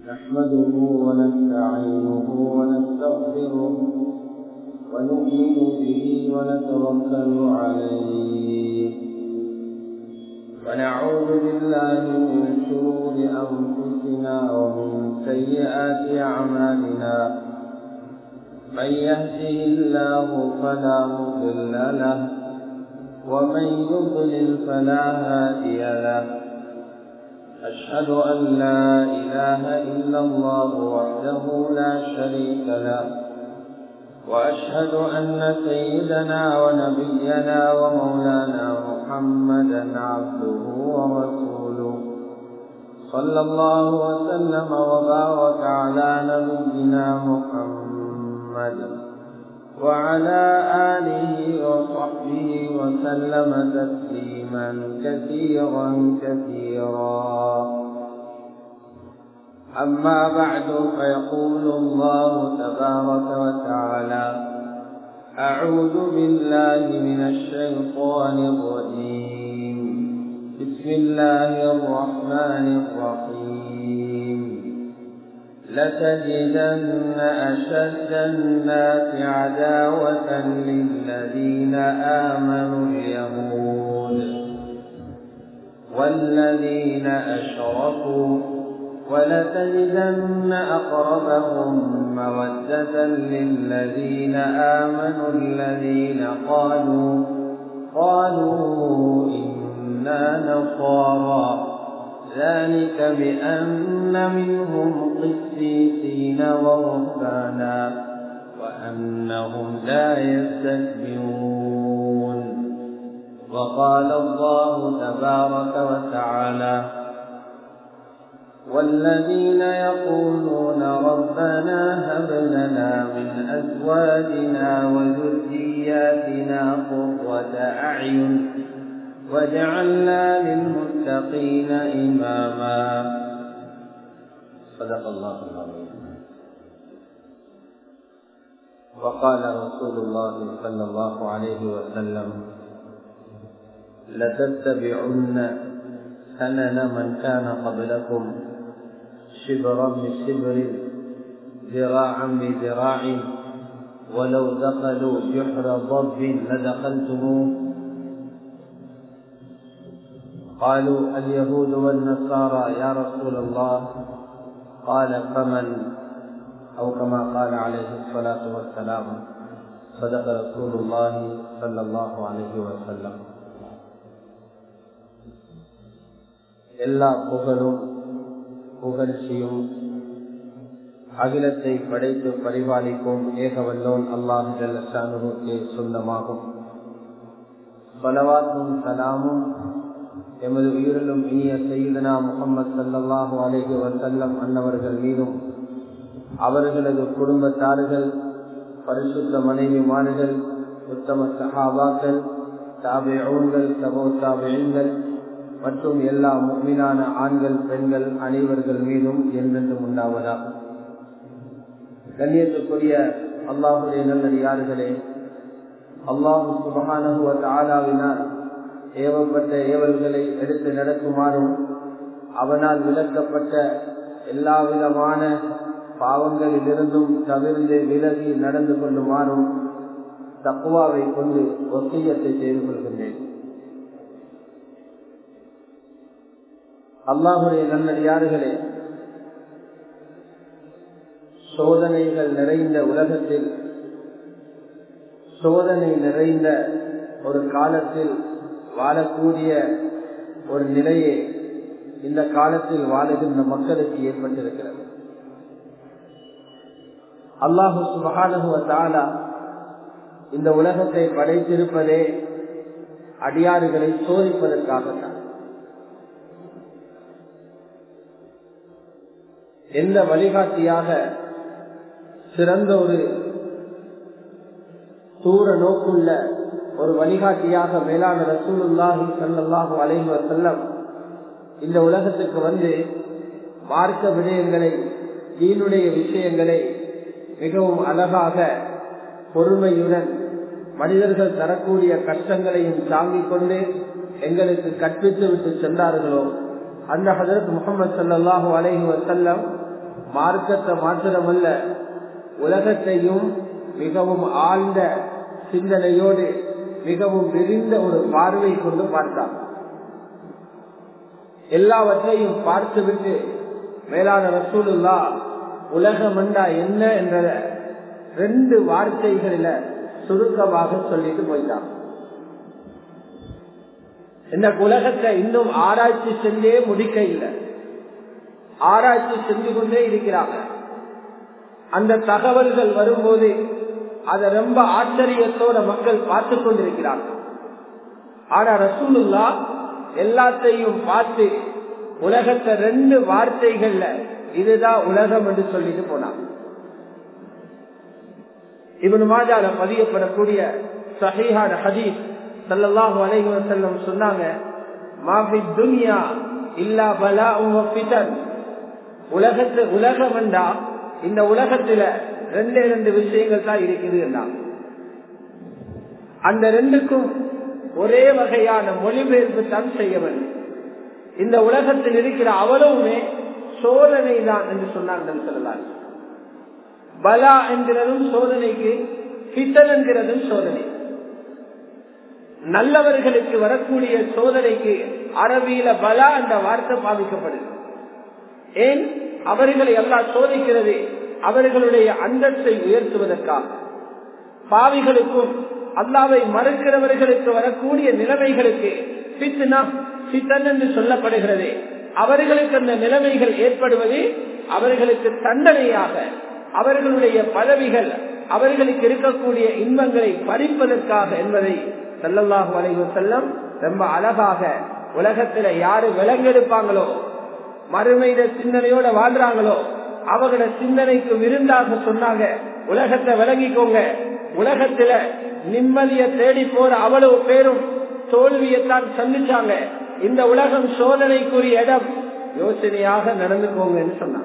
نحمده ونستعينه ونستغفره ونؤمن به ونتوكل عليه ونعوذ بالله من شرور أنفسنا ومن سيئات أعمالنا من يهده الله فلا مضل له ومن يضلل فلا هادي له أشهد أن لا إله إلا الله وحده لا شريك له وأشهد أن سيدنا ونبينا ومولانا محمدا عبده ورسوله صلى الله وسلم وبارك على نبينا محمد وعلى آله وصحبه وسلم تسليما كثيرا كثيرا أما بعد فيقول الله تبارك وتعالى أعوذ بالله من الشيطان الرجيم بسم الله الرحمن الرحيم لتجدن أشد الناس عداوة للذين آمنوا اليهود والذين أشركوا ولتجدن أقربهم مودة للذين آمنوا الذين قالوا قالوا إنا نصارى ذلك بأن منهم قسيسين ورهبانا وأنهم لا يستكبرون وقال الله تبارك وتعالى والذين يقولون ربنا هب لنا من أزواجنا وذرياتنا قرة أعين وجعلنا للمتقين إماما صدق الله العظيم وقال رسول الله صلى الله عليه وسلم لتتبعن سنن من كان قبلكم شبرا بشبر ذراعا بذراع ولو دخلوا جحر ضب لدخلتموه قالوا اليهود والنصارى يا رسول الله قال فمن أو كما قال عليه الصلاة والسلام صدق رسول الله صلى الله عليه وسلم எல்லா புகழும் புகழ்ச்சியும் அகிலத்தை படைத்து பரிபாலிக்கும் ஏகவல்லோன் அல்லாஹுக்கு சொந்தமாகும் பலவாத்தும் சலாமும் எமது உயிரிலும் இனிய செய்தனா முகமது சல்லாஹூ அலேஹி வசல்லம் அன்னவர்கள் மீதும் அவர்களது குடும்பத்தார்கள் பரிசுத்த மனைவிமார்கள் உத்தம சஹாபாக்கள் தாபேங்கள் சபோ தாபேங்கள் மற்றும் எல்லா முக்மீனான ஆண்கள் பெண்கள் அனைவர்கள் மீதும் என்றென்றும் உண்டாவதா கண்ணியத்துக்குரிய அல்லாஹுடைய நல்லது யார்களே அல்லாஹு சுபகானுவ ஆலாவினால் ஏவப்பட்ட ஏவல்களை எடுத்து நடக்குமாறும் அவனால் விளக்கப்பட்ட எல்லா விதமான பாவங்களிலிருந்தும் தவிர்ந்து விலகி நடந்து கொள்ளுமாறும் தக்குவாவை கொண்டு ஒத்தியத்தை செய்து கொள்கின்றேன் அல்லாஹுடைய நல்லடியார்களே சோதனைகள் நிறைந்த உலகத்தில் சோதனை நிறைந்த ஒரு காலத்தில் வாழக்கூடிய ஒரு நிலையை இந்த காலத்தில் வாழுகின்ற மக்களுக்கு ஏற்பட்டிருக்கிறது அல்லாஹு சுபகானுவத்தாலா இந்த உலகத்தை படைத்திருப்பதே அடியாறுகளை சோதிப்பதற்காகத்தான் எந்த வழிகாட்டியாக சிறந்த ஒரு தூர நோக்குள்ள ஒரு வழிகாட்டியாக மேலான ரசூலுல்லாஹி சல்லாஹூ அலைஹி வசல்லம் இந்த உலகத்துக்கு வந்து மார்க்க விடயங்களை தீனுடைய விஷயங்களை மிகவும் அழகாக பொறுமையுடன் மனிதர்கள் தரக்கூடிய கஷ்டங்களையும் தாங்கிக் கொண்டு எங்களுக்கு கற்பித்து விட்டு சென்றார்களோ அந்த ஹதரத் முகமது சல்லாஹூ அலைஹி வசல்லம் மார்க்கத்தை மாத்திரமல்ல உலகத்தையும் மிகவும் ஆழ்ந்த சிந்தனையோடு மிகவும் விரிந்த ஒரு பார்வை கொண்டு பார்த்தார் எல்லாவற்றையும் பார்த்துவிட்டு மேலான ரசூலுல்லா உலகம் என்றா என்ன என்ற ரெண்டு வார்த்தைகளில சுருக்கமாக சொல்லிட்டு போயிட்டான் இந்த உலகத்தை இன்னும் ஆராய்ச்சி செஞ்சே முடிக்க இல்லை ஆராய்ச்சி செஞ்சு கொண்டே இருக்கிறாங்க அந்த தகவல்கள் வரும்போது அதை ரொம்ப ஆச்சரியத்தோட மக்கள் பார்த்து கொண்டிருக்கிறார்கள் ஆனா ரசூலுல்லா எல்லாத்தையும் பார்த்து உலகத்தை ரெண்டு வார்த்தைகள்ல இதுதான் உலகம் என்று சொல்லிட்டு போனாங்க இவனு மாஜால பதியப்படக்கூடிய சஹீஹான ஹதீஸ் சல்லாஹு அலைஹி வஸல்லம் சொன்னாங்க மாஃபி துன்யா இல்லா பலா உலகத்து உலகம் என்றா இந்த உலகத்துல ரெண்டே ரெண்டு விஷயங்கள் தான் இருக்குது என்றாங்க அந்த ரெண்டுக்கும் ஒரே வகையான மொழிபெயர்ப்பு தான் செய்ய வேண்டும் இந்த உலகத்தில் இருக்கிற அவ்வளவுமே சோதனை தான் என்று சொன்னார்கள் சொல்லலாம் பலா என்கிறதும் சோதனைக்கு பித்தன் என்கிறதும் சோதனை நல்லவர்களுக்கு வரக்கூடிய சோதனைக்கு அரபியில பலா என்ற வார்த்தை பாவிக்கப்படுது ஏன் அவர்களை எல்லாம் சோதிக்கிறது அவர்களுடைய அந்தத்தை உயர்த்துவதற்காக பாவிகளுக்கும் அல்லாவை மறுக்கிறவர்களுக்கு வரக்கூடிய நிலைமைகளுக்கு பித்னா பித்தன் என்று சொல்லப்படுகிறது அவர்களுக்கு அந்த நிலைமைகள் ஏற்படுவது அவர்களுக்கு தண்டனையாக அவர்களுடைய பதவிகள் அவர்களுக்கு இருக்கக்கூடிய இன்பங்களை பறிப்பதற்காக என்பதை செல்லல்லாஹு அலைவு செல்லம் ரொம்ப அழகாக உலகத்துல யாரு விலங்கெடுப்பாங்களோ மறுமையிட சிந்தனையோட வாழ்றாங்களோ அவங்களோட சிந்தனைக்கு விருந்தாக சொன்னாங்க உலகத்தை விளங்கிக்கோங்க உலகத்துல நிம்மதியை தேடி போற அவ்வளவு பேரும் தோல்வியைத்தான் சந்திச்சாங்க இந்த உலகம் சோதனைக்குரிய இடம் யோசனையாக நடந்துக்கோங்கன்னு சொன்னாங்க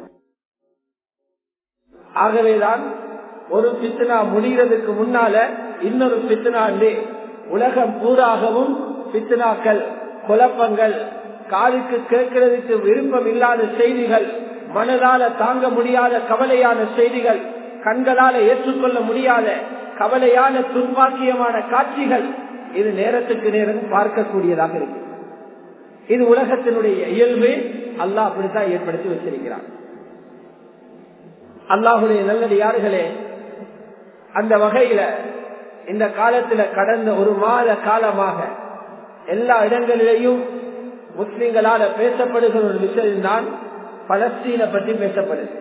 ஆகவேதான் ஒரு பித்னா முடிகிறதுக்கு முன்னால இன்னொரு பித்னாண்டு உலகம் பூராகவும் பித்னாக்கள் குழப்பங்கள் காதுக்கு கேட்கறதுக்கு விருப்பம் இல்லாத செய்திகள் மனதால தாங்க முடியாத கவலையான செய்திகள் கண்களால ஏற்றுக்கொள்ள முடியாத கவலையான துர்பாக்கியமான காட்சிகள் இது நேரத்துக்கு நேரம் பார்க்கக்கூடியதாக இருக்கு இது உலகத்தினுடைய இயல்பு அல்லாஹ் அப்படித்தான் ஏற்படுத்தி வச்சிருக்கிறார் அல்லாஹுடைய நல்லது யாருகளே அந்த வகையில இந்த காலத்துல கடந்த ஒரு மாத காலமாக எல்லா இடங்களிலேயும் முஸ்லிம்களால பேசப்படுகிற ஒரு விஷயம் தான் பலஸ்தீனை பற்றி பேசப்படுது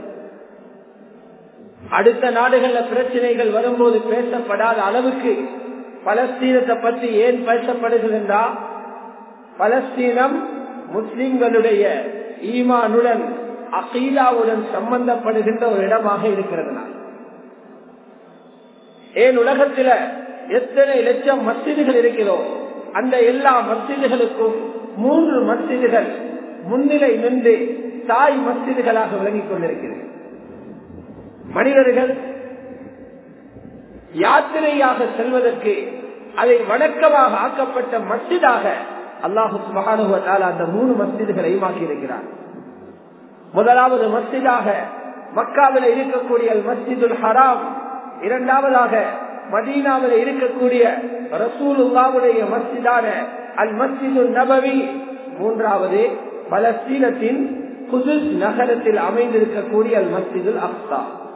அடுத்த நாடுகள்ல பிரச்சனைகள் வரும்போது பேசப்படாத அளவுக்கு பலஸ்தீனத்தை பற்றி ஏன் பேசப்படுகிறதா பலஸ்தீனம் முஸ்லிம்களுடைய ஈமானுடன் அகீலாவுடன் சம்பந்தப்படுகின்ற ஒரு இடமாக இருக்கிறதுனா ஏன் உலகத்துல எத்தனை லட்சம் மசிதிகள் இருக்கிறோ அந்த எல்லா மசிதிகளுக்கும் மூன்று மசிதிகள் முன்னிலை நின்று தாய் மசிதிகளாக விளங்கிக் கொண்டிருக்கிறது மனிதர்கள் யாத்திரையாக செல்வதற்கு அதை வணக்கமாக ஆக்கப்பட்ட மசிதாக அல்லாஹு மகானுவத்தால் அந்த மூணு மசிதிகளையும் ஆக்கியிருக்கிறார் முதலாவது மஸ்ஜிதாக மக்காவில் இருக்கக்கூடிய மஸ்ஜிதுல் ஹராம் இரண்டாவதாக மதீனாவில் இருக்கக்கூடிய ரசூலுல்லாவுடைய மஸ்ஜிதான அல் மஸ்ஜிது நபவி மூன்றாவது பலஸ்தீனத்தின் புதுஸ் நகரத்தில் அமைந்திருக்கக்கூடிய அல் மஸ்ஜிதுல் அப்சா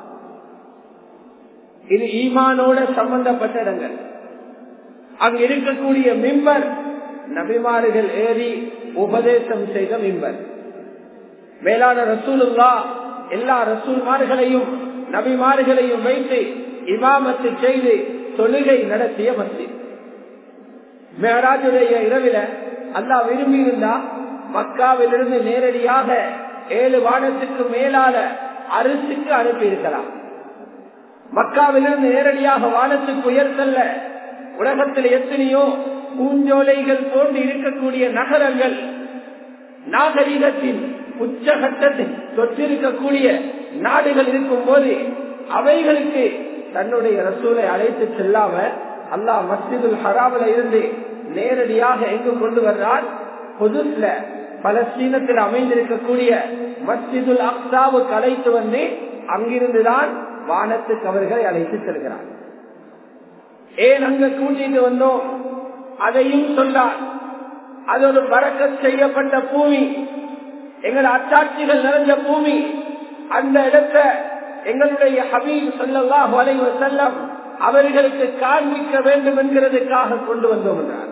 இது ஈமானோட சம்பந்தப்பட்ட இடங்கள் அங்கு இருக்கக்கூடிய மிம்பர் நபிமார்கள் ஏறி உபதேசம் செய்த மிம்பர் மேலான ரசூலுல்லா எல்லா ரசூல்மார்களையும் நபிமார்களையும் வைத்து இமாமத்து செய்து தொழுகை நடத்திய மஸ்ஜித் மேராஜுடைய இரவில அல்லா விரும்பி இருந்தா மக்காவிலிருந்து நேரடியாக ஏழு வானத்துக்கு மேலான அரிசிக்கு அனுப்பி இருக்கலாம் மக்காவிலிருந்து நேரடியாக வானத்துக்கு உயர்த்தல்ல உலகத்தில் எத்தனையோ பூஞ்சோலைகள் போன்று இருக்கக்கூடிய நகரங்கள் நாகரிகத்தின் உச்சகட்டத்தை தொற்றிருக்கக்கூடிய நாடுகள் இருக்கும் போது அவைகளுக்கு தன்னுடைய ரசூலை அழைத்து செல்லாம அல்லாஹ் மஸ்ஜிதுல் ஹராமில் இருந்து நேரடியாக எங்கு கொண்டு வர்றார் புதுசுல பலஸ்தீனத்தில் அமைந்திருக்கக்கூடிய மஸ்ஜிதுல் அக்சாவுக்கு அழைத்து வந்து அங்கிருந்துதான் வானத்துக்கு அவர்களை அழைத்து செல்கிறார் ஏன் அங்க கூட்டிட்டு வந்தோம் அதையும் சொன்னார் அது ஒரு பறக்க செய்யப்பட்ட பூமி எங்கள் அச்சாட்சிகள் நிறைஞ்ச பூமி அந்த இடத்தை எங்களுடைய ஹபீப் சொல்லலாம் வளைவு செல்லம் அவர்களுக்கு காண்பிக்க வேண்டும் என்கிறதுக்காக கொண்டு வந்தோம் என்றார்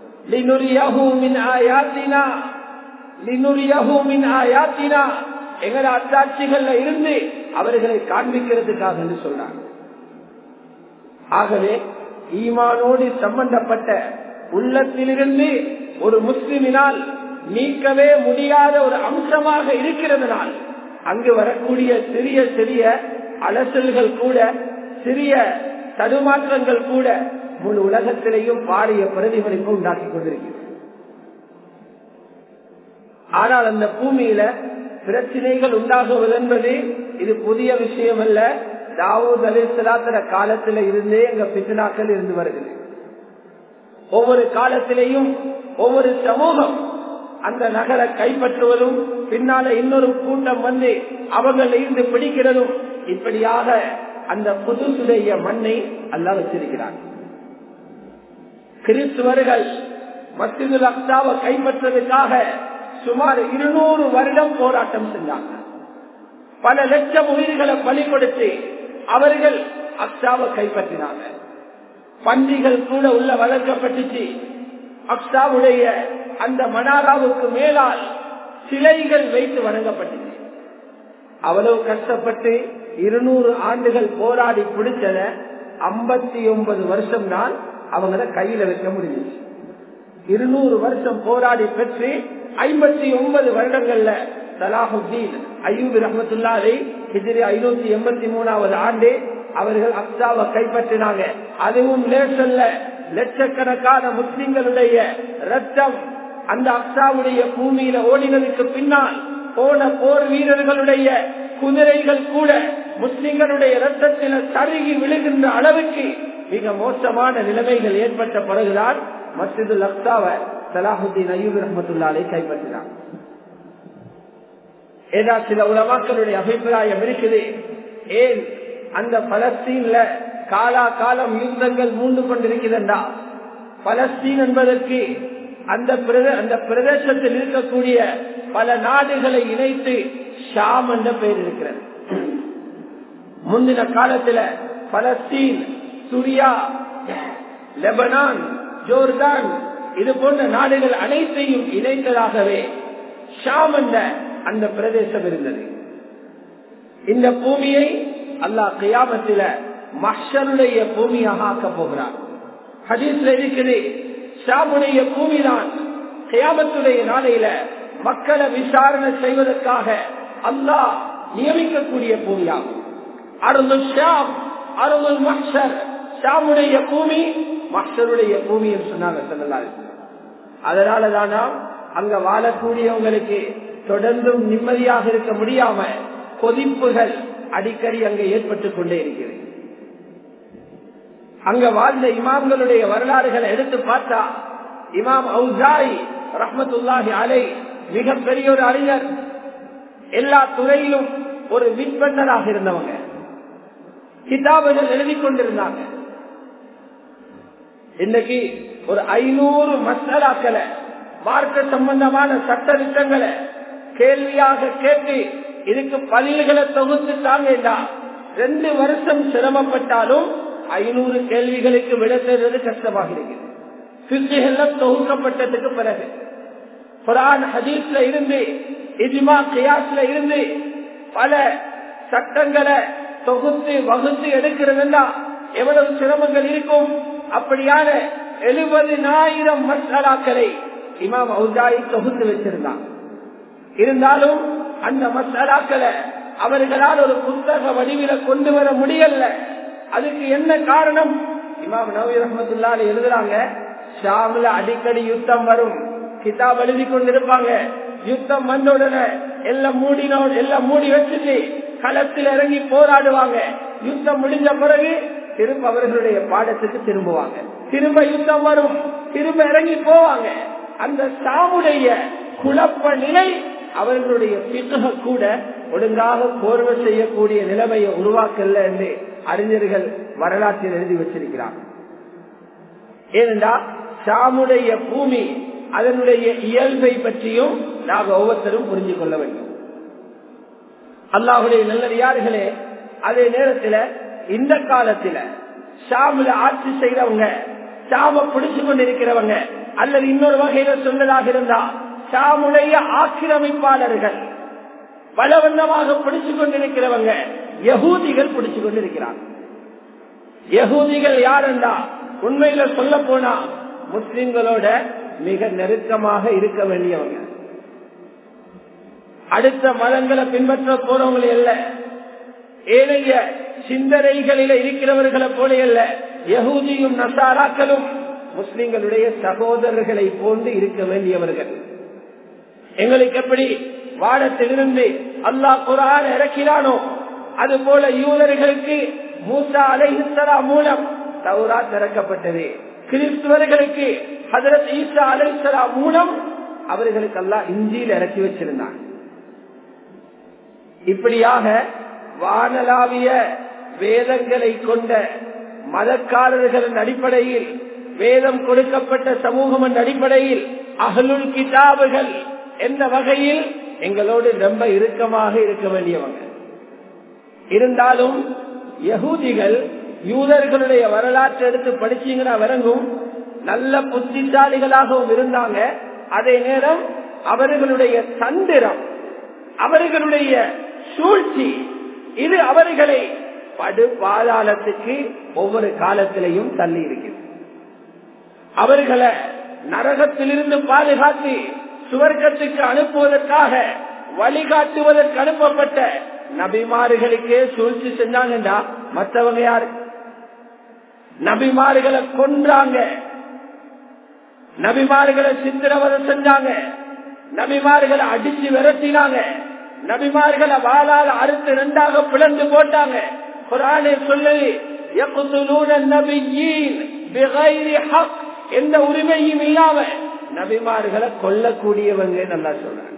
எங்கள் அத்தாட்சிகள்ல இருந்து அவர்களை காண்பிக்கிறதுக்காக என்று சொல்றாங்க ஆகவே ஈமானோடு சம்பந்தப்பட்ட உள்ளத்திலிருந்து ஒரு முஸ்லிமினால் நீக்கவே முடியாத ஒரு அம்சமாக இருக்கிறதுனால் அங்கு வரக்கூடிய சிறிய சிறிய அலசல்கள் கூட சிறிய தடுமாற்றங்கள் கூட முழு உலகத்திலேயும் பாரிய பிரதிபலிப்பு உண்டாக்கி கொண்டிருக்கிறது ஆனால் அந்த பூமியில பிரச்சனைகள் உண்டாகுவது என்பது இது புதிய விஷயம் அல்ல தாவூத் அலி சலாத்திர காலத்தில இருந்தே எங்க பித்னாக்கள் இருந்து வருகிறது ஒவ்வொரு காலத்திலேயும் ஒவ்வொரு சமூகம் அந்த நகரை கைப்பற்றுவதும் பின்னால இன்னொரு கூட்டம் வந்து அவர்கள் இருந்து பிடிக்கிறதும் இப்படியாக அந்த புதுசுடைய மண்ணை அல்ல வச்சிருக்கிறார் கிறிஸ்துவர்கள் மசிதுல் அக்சாவை கைப்பற்றதுக்காக சுமார் இருநூறு வருடம் போராட்டம் செஞ்சாங்க பல லட்சம் உயிர்களை பலி கொடுத்து அவர்கள் அக்சாவை கைப்பற்றினாங்க பன்றிகள் கூட உள்ள வளர்க்கப்பட்டுச்சு அக்சாவுடைய அந்த மனாராவுக்கு மேலால் சிலைகள் வைத்து வணங்கப்பட்டுச்சு அவ்வளவு கஷ்டப்பட்டு இருநூறு ஆண்டுகள் போராடி பிடிச்சத ஐம்பத்தி ஒன்பது வருஷம் தான் அவங்கள கையில வைக்க முடிஞ்சிச்சு இருநூறு வருஷம் போராடி பெற்று ஐம்பத்தி ஒன்பது வருடங்கள்ல சலாஹுத்தீன் ஐயூபி ரஹமத்துல்லாரை ஹிஜிரி ஐநூத்தி எண்பத்தி மூணாவது ஆண்டு அவர்கள் அக்சாவை கைப்பற்றினாங்க அதுவும் லேசல்ல லட்சக்கணக்கான முஸ்லிம்களுடைய ரத்தம் அந்த அக்சாவுடைய பூமியில ஓடினதுக்கு பின்னால் போன போர் வீரர்களுடைய குதிரைகள் கூட முஸ்லிம்களுடைய ரத்தத்தில சருகி விழுகின்ற அளவுக்கு மிக மோசமான நிலைமைகள் ஏற்பட்ட பிறகுதான் மசிது அக்சாவை சலாஹுத்தீன் அய்யூப் ரஹமத்துல்லாலை கைப்பற்றினார் ஏதா சில உலமாக்களுடைய அபிப்பிராயம் இருக்குது ஏன் அந்த பலஸ்தீன்ல காலா காலம் யுத்தங்கள் மூண்டு கொண்டிருக்கிறதா பலஸ்தீன் என்பதற்கு அந்த அந்த பிரதேசத்தில் இருக்கக்கூடிய பல நாடுகளை இணைத்து ஷாம் என்ற பெயர் இருக்கிறது முந்தின காலத்துல பலஸ்தீன் சுரியா லெபனான் ஜோர்தான் இது போன்ற நாடுகள் அனைத்தையும் இணைத்ததாகவே ஷாம் என்ற அந்த பிரதேசம் இருந்தது இந்த பூமியை அல்லாஹ் கியாமத்தில மஷருடைய பூமியாக ஆக்க போகிறார் ஹதீஸ்ல இருக்குது ஷாமுடைய பூமிதான் கியாமத்துடைய நாளையில மக்களை விசாரணை செய்வதற்காக அல்லாஹ் நியமிக்கக்கூடிய பூமியாகும் அருள் ஷாம் அருள் மக்சர் ஷாமுடைய பூமி மக்சருடைய பூமி என்று சொன்னாங்க சொல்லலாம் அதனாலதானா அங்க வாழக்கூடியவங்களுக்கு தொடர்ந்தும் நிம்மதியாக இருக்க முடியாம கொதிப்புகள் அடிக்கடி அங்க ஏற்பட்டுக் கொண்டே இருக்கிறது அங்க வாழ்ந்த இமாம்களுடைய வரலாறுகளை எடுத்து பார்த்தா இமாம் அவுசாய் ரஹமத்துல்லாஹி அலை மிகப்பெரிய ஒரு அறிஞர் எல்லா துறையிலும் ஒரு விற்பனராக இருந்தவங்க கிதாபுகள் எழுதி கொண்டிருந்தாங்க இன்னைக்கு ஒரு ஐநூறு மசாலாக்களை மார்க்க சம்பந்தமான சட்ட திட்டங்களை கேள்வியாக கேட்டு இதுக்கு பதில்களை தொகுத்து தாங்க ரெண்டு வருஷம் சிரமப்பட்டாலும் ஐநூறு கேள்விகளுக்கு விட செய்வது கஷ்டமாக இருக்கிறது தொகுக்கப்பட்டதுக்கு பிறகு குரான் ஹதீஸ்ல இருந்து இஜிமா கியாஸ்ல இருந்து பல சட்டங்களை தொகுத்து வகுத்து எடுக்கிறதுனா எவ்வளவு சிரமங்கள் இருக்கும் அப்படியான எழுபதினாயிரம் மசாலாக்களை இமாம் அவுஜாய் தொகுத்து வச்சிருந்தாங்க இருந்தாலும் அந்த மசாலாக்களை அவர்களால் ஒரு புத்தக வடிவில கொண்டு வர முடியல அதுக்கு என்ன காரணம் இமாம் நவீ ரஹமத்துல்லால எழுதுறாங்க ஷாமில் அடிக்கடி யுத்தம் வரும் கிதாப் எழுதி கொண்டிருப்பாங்க யுத்தம் வந்த உடனே எல்லாம் மூடினோம் எல்லாம் மூடி வச்சுட்டு களத்தில் இறங்கி போராடுவாங்க யுத்தம் முடிஞ்ச பிறகு திரும்ப அவர்களுடைய பாடத்துக்கு திரும்புவாங்க திரும்ப யுத்தம் வரும் திரும்ப இறங்கி போவாங்க அந்த சாமுடைய குழப்ப நிலை அவர்களுடைய பித்தக கூட ஒழுங்காக கோர்வை செய்யக்கூடிய நிலைமையை உருவாக்கல என்று அறிஞர்கள் வரலாற்றில் எழுதி வச்சிருக்கிறார் ஏனென்றால் சாமுடைய பூமி அதனுடைய இயல்பை பற்றியும் நாங்கள் ஒவ்வொருத்தரும் புரிஞ்சு கொள்ள வேண்டும் அல்லாஹுடைய நல்லடியார்களே அதே நேரத்தில் இந்த காலத்துல ஷாமுல ஆட்சி செய்யறவங்க ஷாம பிடிச்சு கொண்டிருக்கிறவங்க அல்லது இன்னொரு வகையில சொல்லதாக இருந்தா ஷாமுடைய ஆக்கிரமிப்பாளர்கள் பலவண்ணமாக பிடிச்சு கொண்டிருக்கிறவங்க யகூதிகள் பிடிச்சு கொண்டிருக்கிறாங்க யகூதிகள் யாருண்டா உண்மையில சொல்ல போனா முஸ்லிம்களோட மிக நெருக்கமாக இருக்க வேண்டியவங்க அடுத்த மதங்களை பின்பற்ற போறவங்களே அல்ல ஏழைய சிந்தனைகளில இருக்கிறவர்களை போல அல்ல யகூதியும் நசாராக்களும் முஸ்லிம்களுடைய சகோதரர்களை போன்று இருக்க வேண்டியவர்கள் எங்களுக்கு எப்படி வாடத்திலிருந்து அல்லாஹ் குரான் இறக்கிறானோ அது போல யூதர்களுக்கு மூசா அலைஹிஸ்ஸலா மூலம் தௌரா திறக்கப்பட்டது கிறிஸ்துவர்களுக்கு ஹதரத் ஈசா அலைஹிஸ்ஸலா மூலம் அவர்களுக்கு எல்லாம் இஞ்சியில் இறக்கி வச்சிருந்தான் இப்படியாக வானலாவிய வேதங்களை கொண்ட மதக்காரர்களின் அடிப்படையில் வேதம் கொடுக்கப்பட்ட சமூகம் என்ற அடிப்படையில் அகலுள் கிதாபுகள் என்ற வகையில் எங்களோடு ரொம்ப இறுக்கமாக இருக்க வேண்டியவங்க இருந்தாலும் யகூதிகள் யூதர்களுடைய வரலாற்றை எடுத்து படிச்சீங்கன்னா விளங்கும் நல்ல புத்திசாலிகளாகவும் இருந்தாங்க அதே நேரம் அவர்களுடைய தந்திரம் அவர்களுடைய சூழ்ச்சி இது அவர்களை படு பாதாளத்துக்கு ஒவ்வொரு காலத்திலையும் தள்ளி இருக்கிறது அவர்களை நரகத்திலிருந்து பாதுகாத்து சுவர்க்கத்துக்கு அனுப்புவதற்காக வழிகாட்டுவதற்கு அனுப்பப்பட்ட நபிமார்களுக்கே சூழ்ச்சி செஞ்சாங்கண்டா மற்றவங்க யாரு நபிமார்களை கொன்றாங்க நபிமார்களை சித்திரவதை செஞ்சாங்க நபிமார்களை அடிச்சு விரட்டினாங்க நபிமார்களை வாழால் அறுத்து ரெண்டாக பிளந்து போட்டாங்க குரானே சொல்லி எந்த உரிமையும் இல்லாம நபிமார்களை கொல்லக்கூடியவங்க நல்லா சொல்றாங்க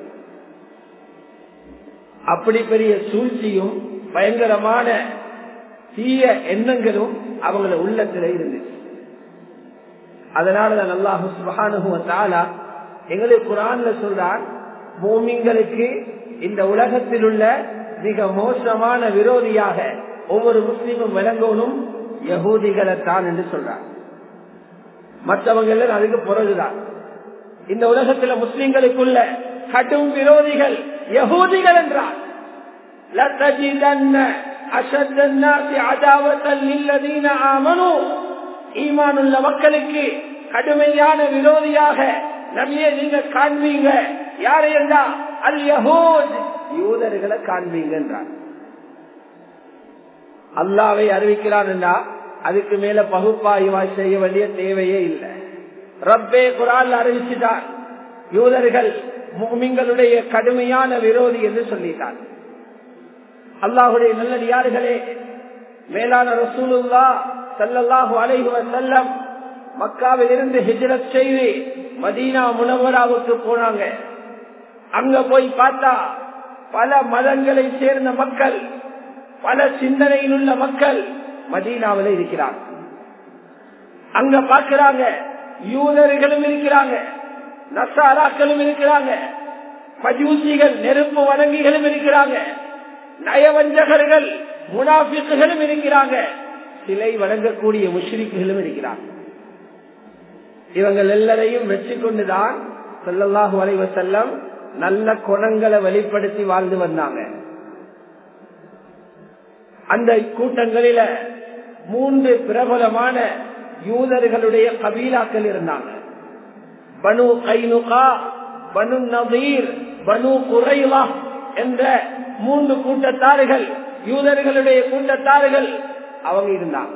அப்படி பெரிய சூழ்ச்சியும் பயங்கரமான தீய எண்ணங்களும் அவங்கள உள்ளத்துல இருந்துச்சு அதனாலதான் அல்லாஹு சுபகானுகுவத்தாலா எங்களுக்கு குரான்ல சொல்றான் பூமிங்களுக்கு இந்த உலகத்தில் உள்ள மிக மோசமான விரோதியாக ஒவ்வொரு முஸ்லீமும் விளங்கணும் யகூதிகளை தான் என்று சொல்றார் மற்றவங்க எல்லாம் அதுக்கு பிறகுதான் இந்த உலகத்துல முஸ்லிம்களுக்குள்ள கடும் விரோதிகள் யகூதிகள் என்றார் ஈமானுள்ள மக்களுக்கு கடுமையான விரோதியாக நபியை நீங்க காண்பீங்க யாரை என்றா அல் யஹூத் யூதர்களை காண்பீங்க என்றார் அல்லாவை அறிவிக்கிறான் என்றா அதுக்கு மேல பகுப்பாய்வா செய்ய வேண்டிய தேவையே இல்லை ரப்பே குரான் அறிவிச்சுட்டார் யூதர்கள் முகமிங்களுடைய கடுமையான விரோதி என்று சொல்லிட்டார் அல்லாஹுடைய நல்லடியார்களே மேலான ரசூலுல்லா சல்லல்லாஹு அலைஹி வஸல்லம் மக்காவில் இருந்து ஹிஜ்ரத் செய்து மதீனா முனவராவுக்கு போனாங்க அங்க போய் பார்த்தா பல மதங்களை சேர்ந்த மக்கள் பல சிந்தனையில் உள்ள மக்கள் மதீனாவில் இருக்கிறாங்க அங்க பார்க்கிறாங்க யூதர்களும் இருக்கிறாங்க நசாராக்களும் இருக்கிறாங்க மஜூசிகள் நெருப்பு வணங்கிகளும் இருக்கிறாங்க நயவஞ்சகர்கள் முனாபிக்குகளும் இருக்கிறாங்க சிலை வணங்கக்கூடிய முஷ்ரிக்குகளும் இருக்கிறாங்க இவங்கள் எல்லாரையும் வெற்றி கொண்டுதான் சொல்லல்லாஹு வளைவ செல்லம் நல்ல குணங்களை வெளிப்படுத்தி வாழ்ந்து வந்தாங்க அந்த கூட்டங்களில மூன்று பிரபலமான யூதர்களுடைய கபீலாக்கள் இருந்தாங்க பனு கைனுகா பனு நபீர் பனு குறைவா என்ற மூன்று கூட்டத்தார்கள் யூதர்களுடைய கூட்டத்தார்கள் அவங்க இருந்தாங்க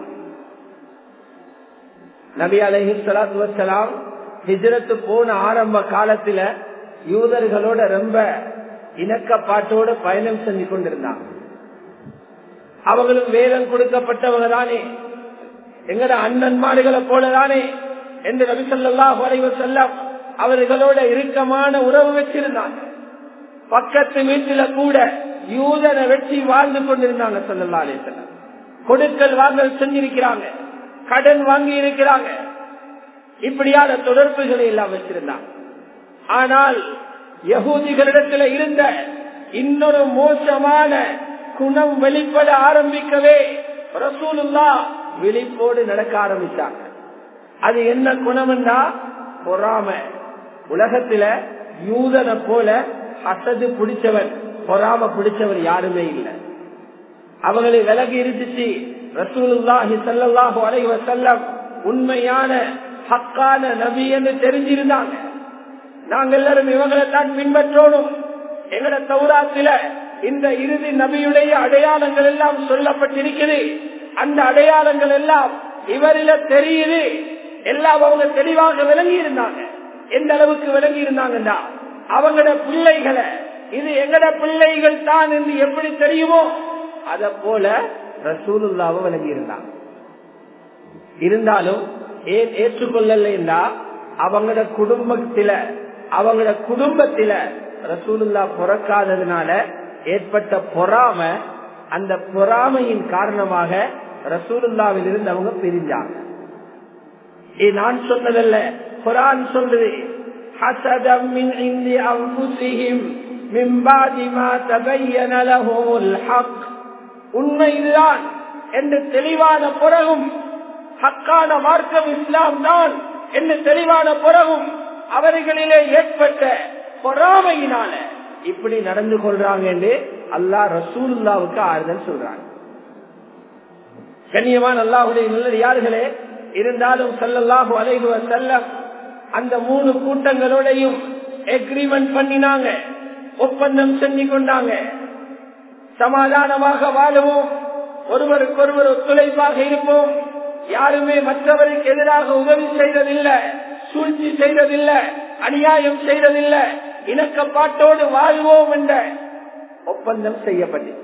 நபி அலஹி சலாத்து வசலாம் ஹிஜரத்து போன ஆரம்ப காலத்துல யூதர்களோட ரொம்ப இணக்கப்பாட்டோட பயணம் செஞ்சு கொண்டிருந்தாங்க அவங்களும் வேதம் கொடுக்கப்பட்டவங்க தானே எங்கட அண்ணன்மார்களை போலதானே என்று நபி சொல்லா குறைவு செல்லம் அவர்களோட இறுக்கமான உறவு வச்சிருந்தாங்க பக்கத்து வீட்டுல கூட யூதனை வெற்றி வாழ்ந்து கொண்டிருந்தாங்க சொல்லலாலே கொடுக்கல் வாங்கல் செஞ்சிருக்கிறாங்க கடன் வாங்கி இருக்கிறாங்க இப்படியான தொடர்புகளை எல்லாம் வச்சிருந்தாங்க ஆனால் யகூதிகளிடத்தில் இருந்த இன்னொரு மோசமான குணம் வெளிப்பட ஆரம்பிக்கவே ரசூலுல்லா விழிப்போடு நடக்க ஆரம்பிச்சாங்க அது என்ன குணம்னா பொறாம உலகத்துல யூதனை போல அசது பிடிச்சவன் பொறாம பிடிச்சவர் யாருமே இல்லை அவங்களை விலகி இருந்துச்சு ரசூலுல்லாஹி சல்லாஹு அலைவ செல்லம் உண்மையான ஹக்கான நபி என்று தெரிஞ்சிருந்தாங்க நாங்கள் எல்லாரும் இவங்களை தான் பின்பற்றோடும் எங்கட தௌராத்தில இந்த இறுதி நபியுடைய அடையாளங்கள் எல்லாம் சொல்லப்பட்டிருக்குது அந்த அடையாளங்கள் எல்லாம் இவரில தெரியுது எல்லாம் அவங்க தெளிவாக விளங்கி இருந்தாங்க எந்த அளவுக்கு விளங்கி இருந்தாங்கன்னா அவங்களோட பிள்ளைகளை இது எங்கட பிள்ளைகள் தான் என்று எப்படி தெரியுமோ அத போல ரசூலுல்லாவை விளங்கி இருந்தாங்க இருந்தாலும் ஏன் ஏற்றுக்கொள்ளலைன்னா அவங்களோட குடும்பத்தில அவங்களோட குடும்பத்தில ரசூலுல்லா பிறக்காததுனால ஏற்பட்ட பொறாம அந்த பொறாமையின் காரணமாக ரசூலுல்லாவில் இருந்து அவங்க பிரிஞ்சாங்க நான் சொன்னதல்ல குரான் சொல்றது ஹசதம் மின் இந்தி அம்புசிஹிம் மிம்பாதி மா தபையன லஹுல் ஹக் உண்மை இதுதான் என்று தெளிவான பிறகும் ஹக்கான மார்க்கம் இஸ்லாம் தான் என்று தெளிவான பிறகும் அவர்களிலே ஏற்பட்ட பொறாமையினால இப்படி நடந்து கொள்றாங்க என்று அல்லாஹ் ரசூலுல்லாவுக்கு ஆறுதல் சொல்றாங்க கண்ணியமான அல்லாஹுடைய நல்லடியார்களே இருந்தாலும் செல்லல்லாஹு அலைகுவ செல்லம் அந்த மூணு கூட்டங்களோடையும் எக்ரிமெண்ட் பண்ணினாங்க ஒப்பந்தம் செஞ்சு கொண்டாங்க சமாதானமாக வாழுவோம் ஒருவருக்கொருவர் ஒத்துழைப்பாக இருப்போம் யாருமே மற்றவருக்கு எதிராக உதவி செய்ததில்லை சூழ்ச்சி செய்ததில்லை அநியாயம் செய்ததில்லை இணக்கப்பாட்டோடு வாழ்வோம் என்ற ஒப்பந்தம் செய்யப்பட்டது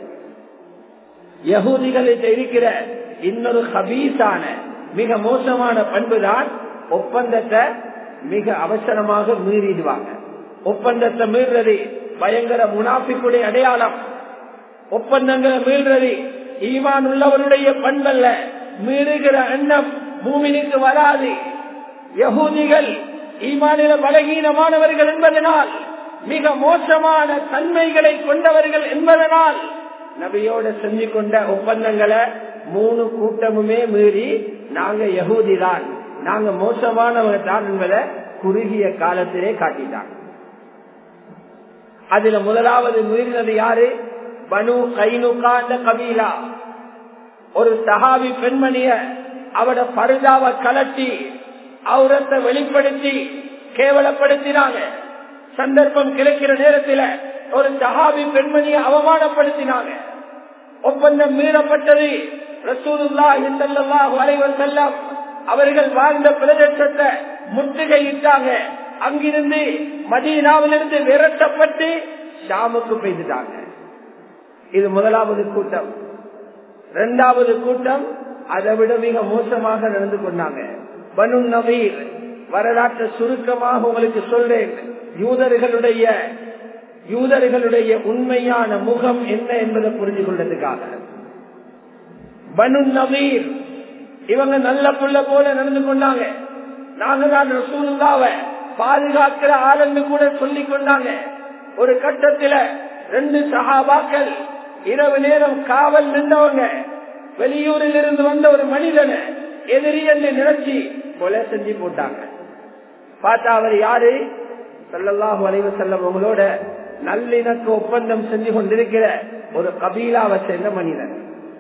யகூதிகளில் இருக்கிற இன்னொரு ஹபீஸான மிக மோசமான பண்புதான் ஒப்பந்தத்தை மிக அவசரமாக மீறிடுவாங்க ஒப்பந்தத்தை மீறுறது பயங்கர முனாஃபிக்குடைய அடையாளம் ஒப்பந்தங்களை மீறுறது ஈமான் உள்ளவருடைய பண்பல்ல மீறுகிற எண்ணம் பூமிக்கு வராது யகூதிகள் ஈமானில பலகீனமானவர்கள் என்பதனால் மிக மோசமான தன்மைகளை கொண்டவர்கள் என்பதனால் நபியோட செஞ்சு கொண்ட ஒப்பந்தங்களை மூணு கூட்டமுமே மீறி நாங்க யகூதி தான் நாங்க மோசமானவங்க தான் என்பதை குறுகிய காலத்திலே காட்டிட்டாங்க அதுல முதலாவது மீறினது யாரு பனு கைனுகாண்ட கபீலா ஒரு சஹாபி பெண்மணிய அவட பருதாவை கலட்டி அவரத்தை வெளிப்படுத்தி கேவலப்படுத்தினாங்க சந்தர்ப்பம் கிடைக்கிற நேரத்தில் ஒரு சஹாபி பெண்மணியை அவமானப்படுத்தினாங்க ஒப்பந்தம் மீறப்பட்டது ரசூலுல்லா இந்தல்லாஹு அலைவர் செல்லம் அவர்கள் வாழ்ந்த பிரதேசத்தை முற்றுகையிட்டாங்க அங்கிருந்து மதீனாவிலிருந்து விரட்டப்பட்டு ஷாமுக்கு பெய்துட்டாங்க இது முதலாவது கூட்டம் இரண்டாவது கூட்டம் அதை விட மிக மோசமாக நடந்து கொண்டாங்க பனு நவீர் வரலாற்று சுருக்கமாக உங்களுக்கு சொல்றேன் யூதர்களுடைய யூதர்களுடைய உண்மையான முகம் என்ன என்பதை புரிந்து கொள்றதுக்காக பனு நவீர் இவங்க நல்ல புள்ள போல நடந்து கொண்டாங்க நாங்க தான் ரசூலுல்லாவ பாதுகாக்கிற ஆளுன்னு கூட சொல்லி கொண்டாங்க ஒரு கட்டத்துல ரெண்டு சகாபாக்கள் இரவு நேரம் காவல் நின்றவங்க வெளியூரில் இருந்து வந்த ஒரு மனிதனை எதிரி என்று நினைச்சு கொலை செஞ்சு போட்டாங்க பார்த்தா அவர் யாரு சொல்லல்லாஹு அலைவு செல்லம் உங்களோட நல்லிணக்க ஒப்பந்தம் செஞ்சு கொண்டிருக்கிற ஒரு கபீலாவை சேர்ந்த மனிதன்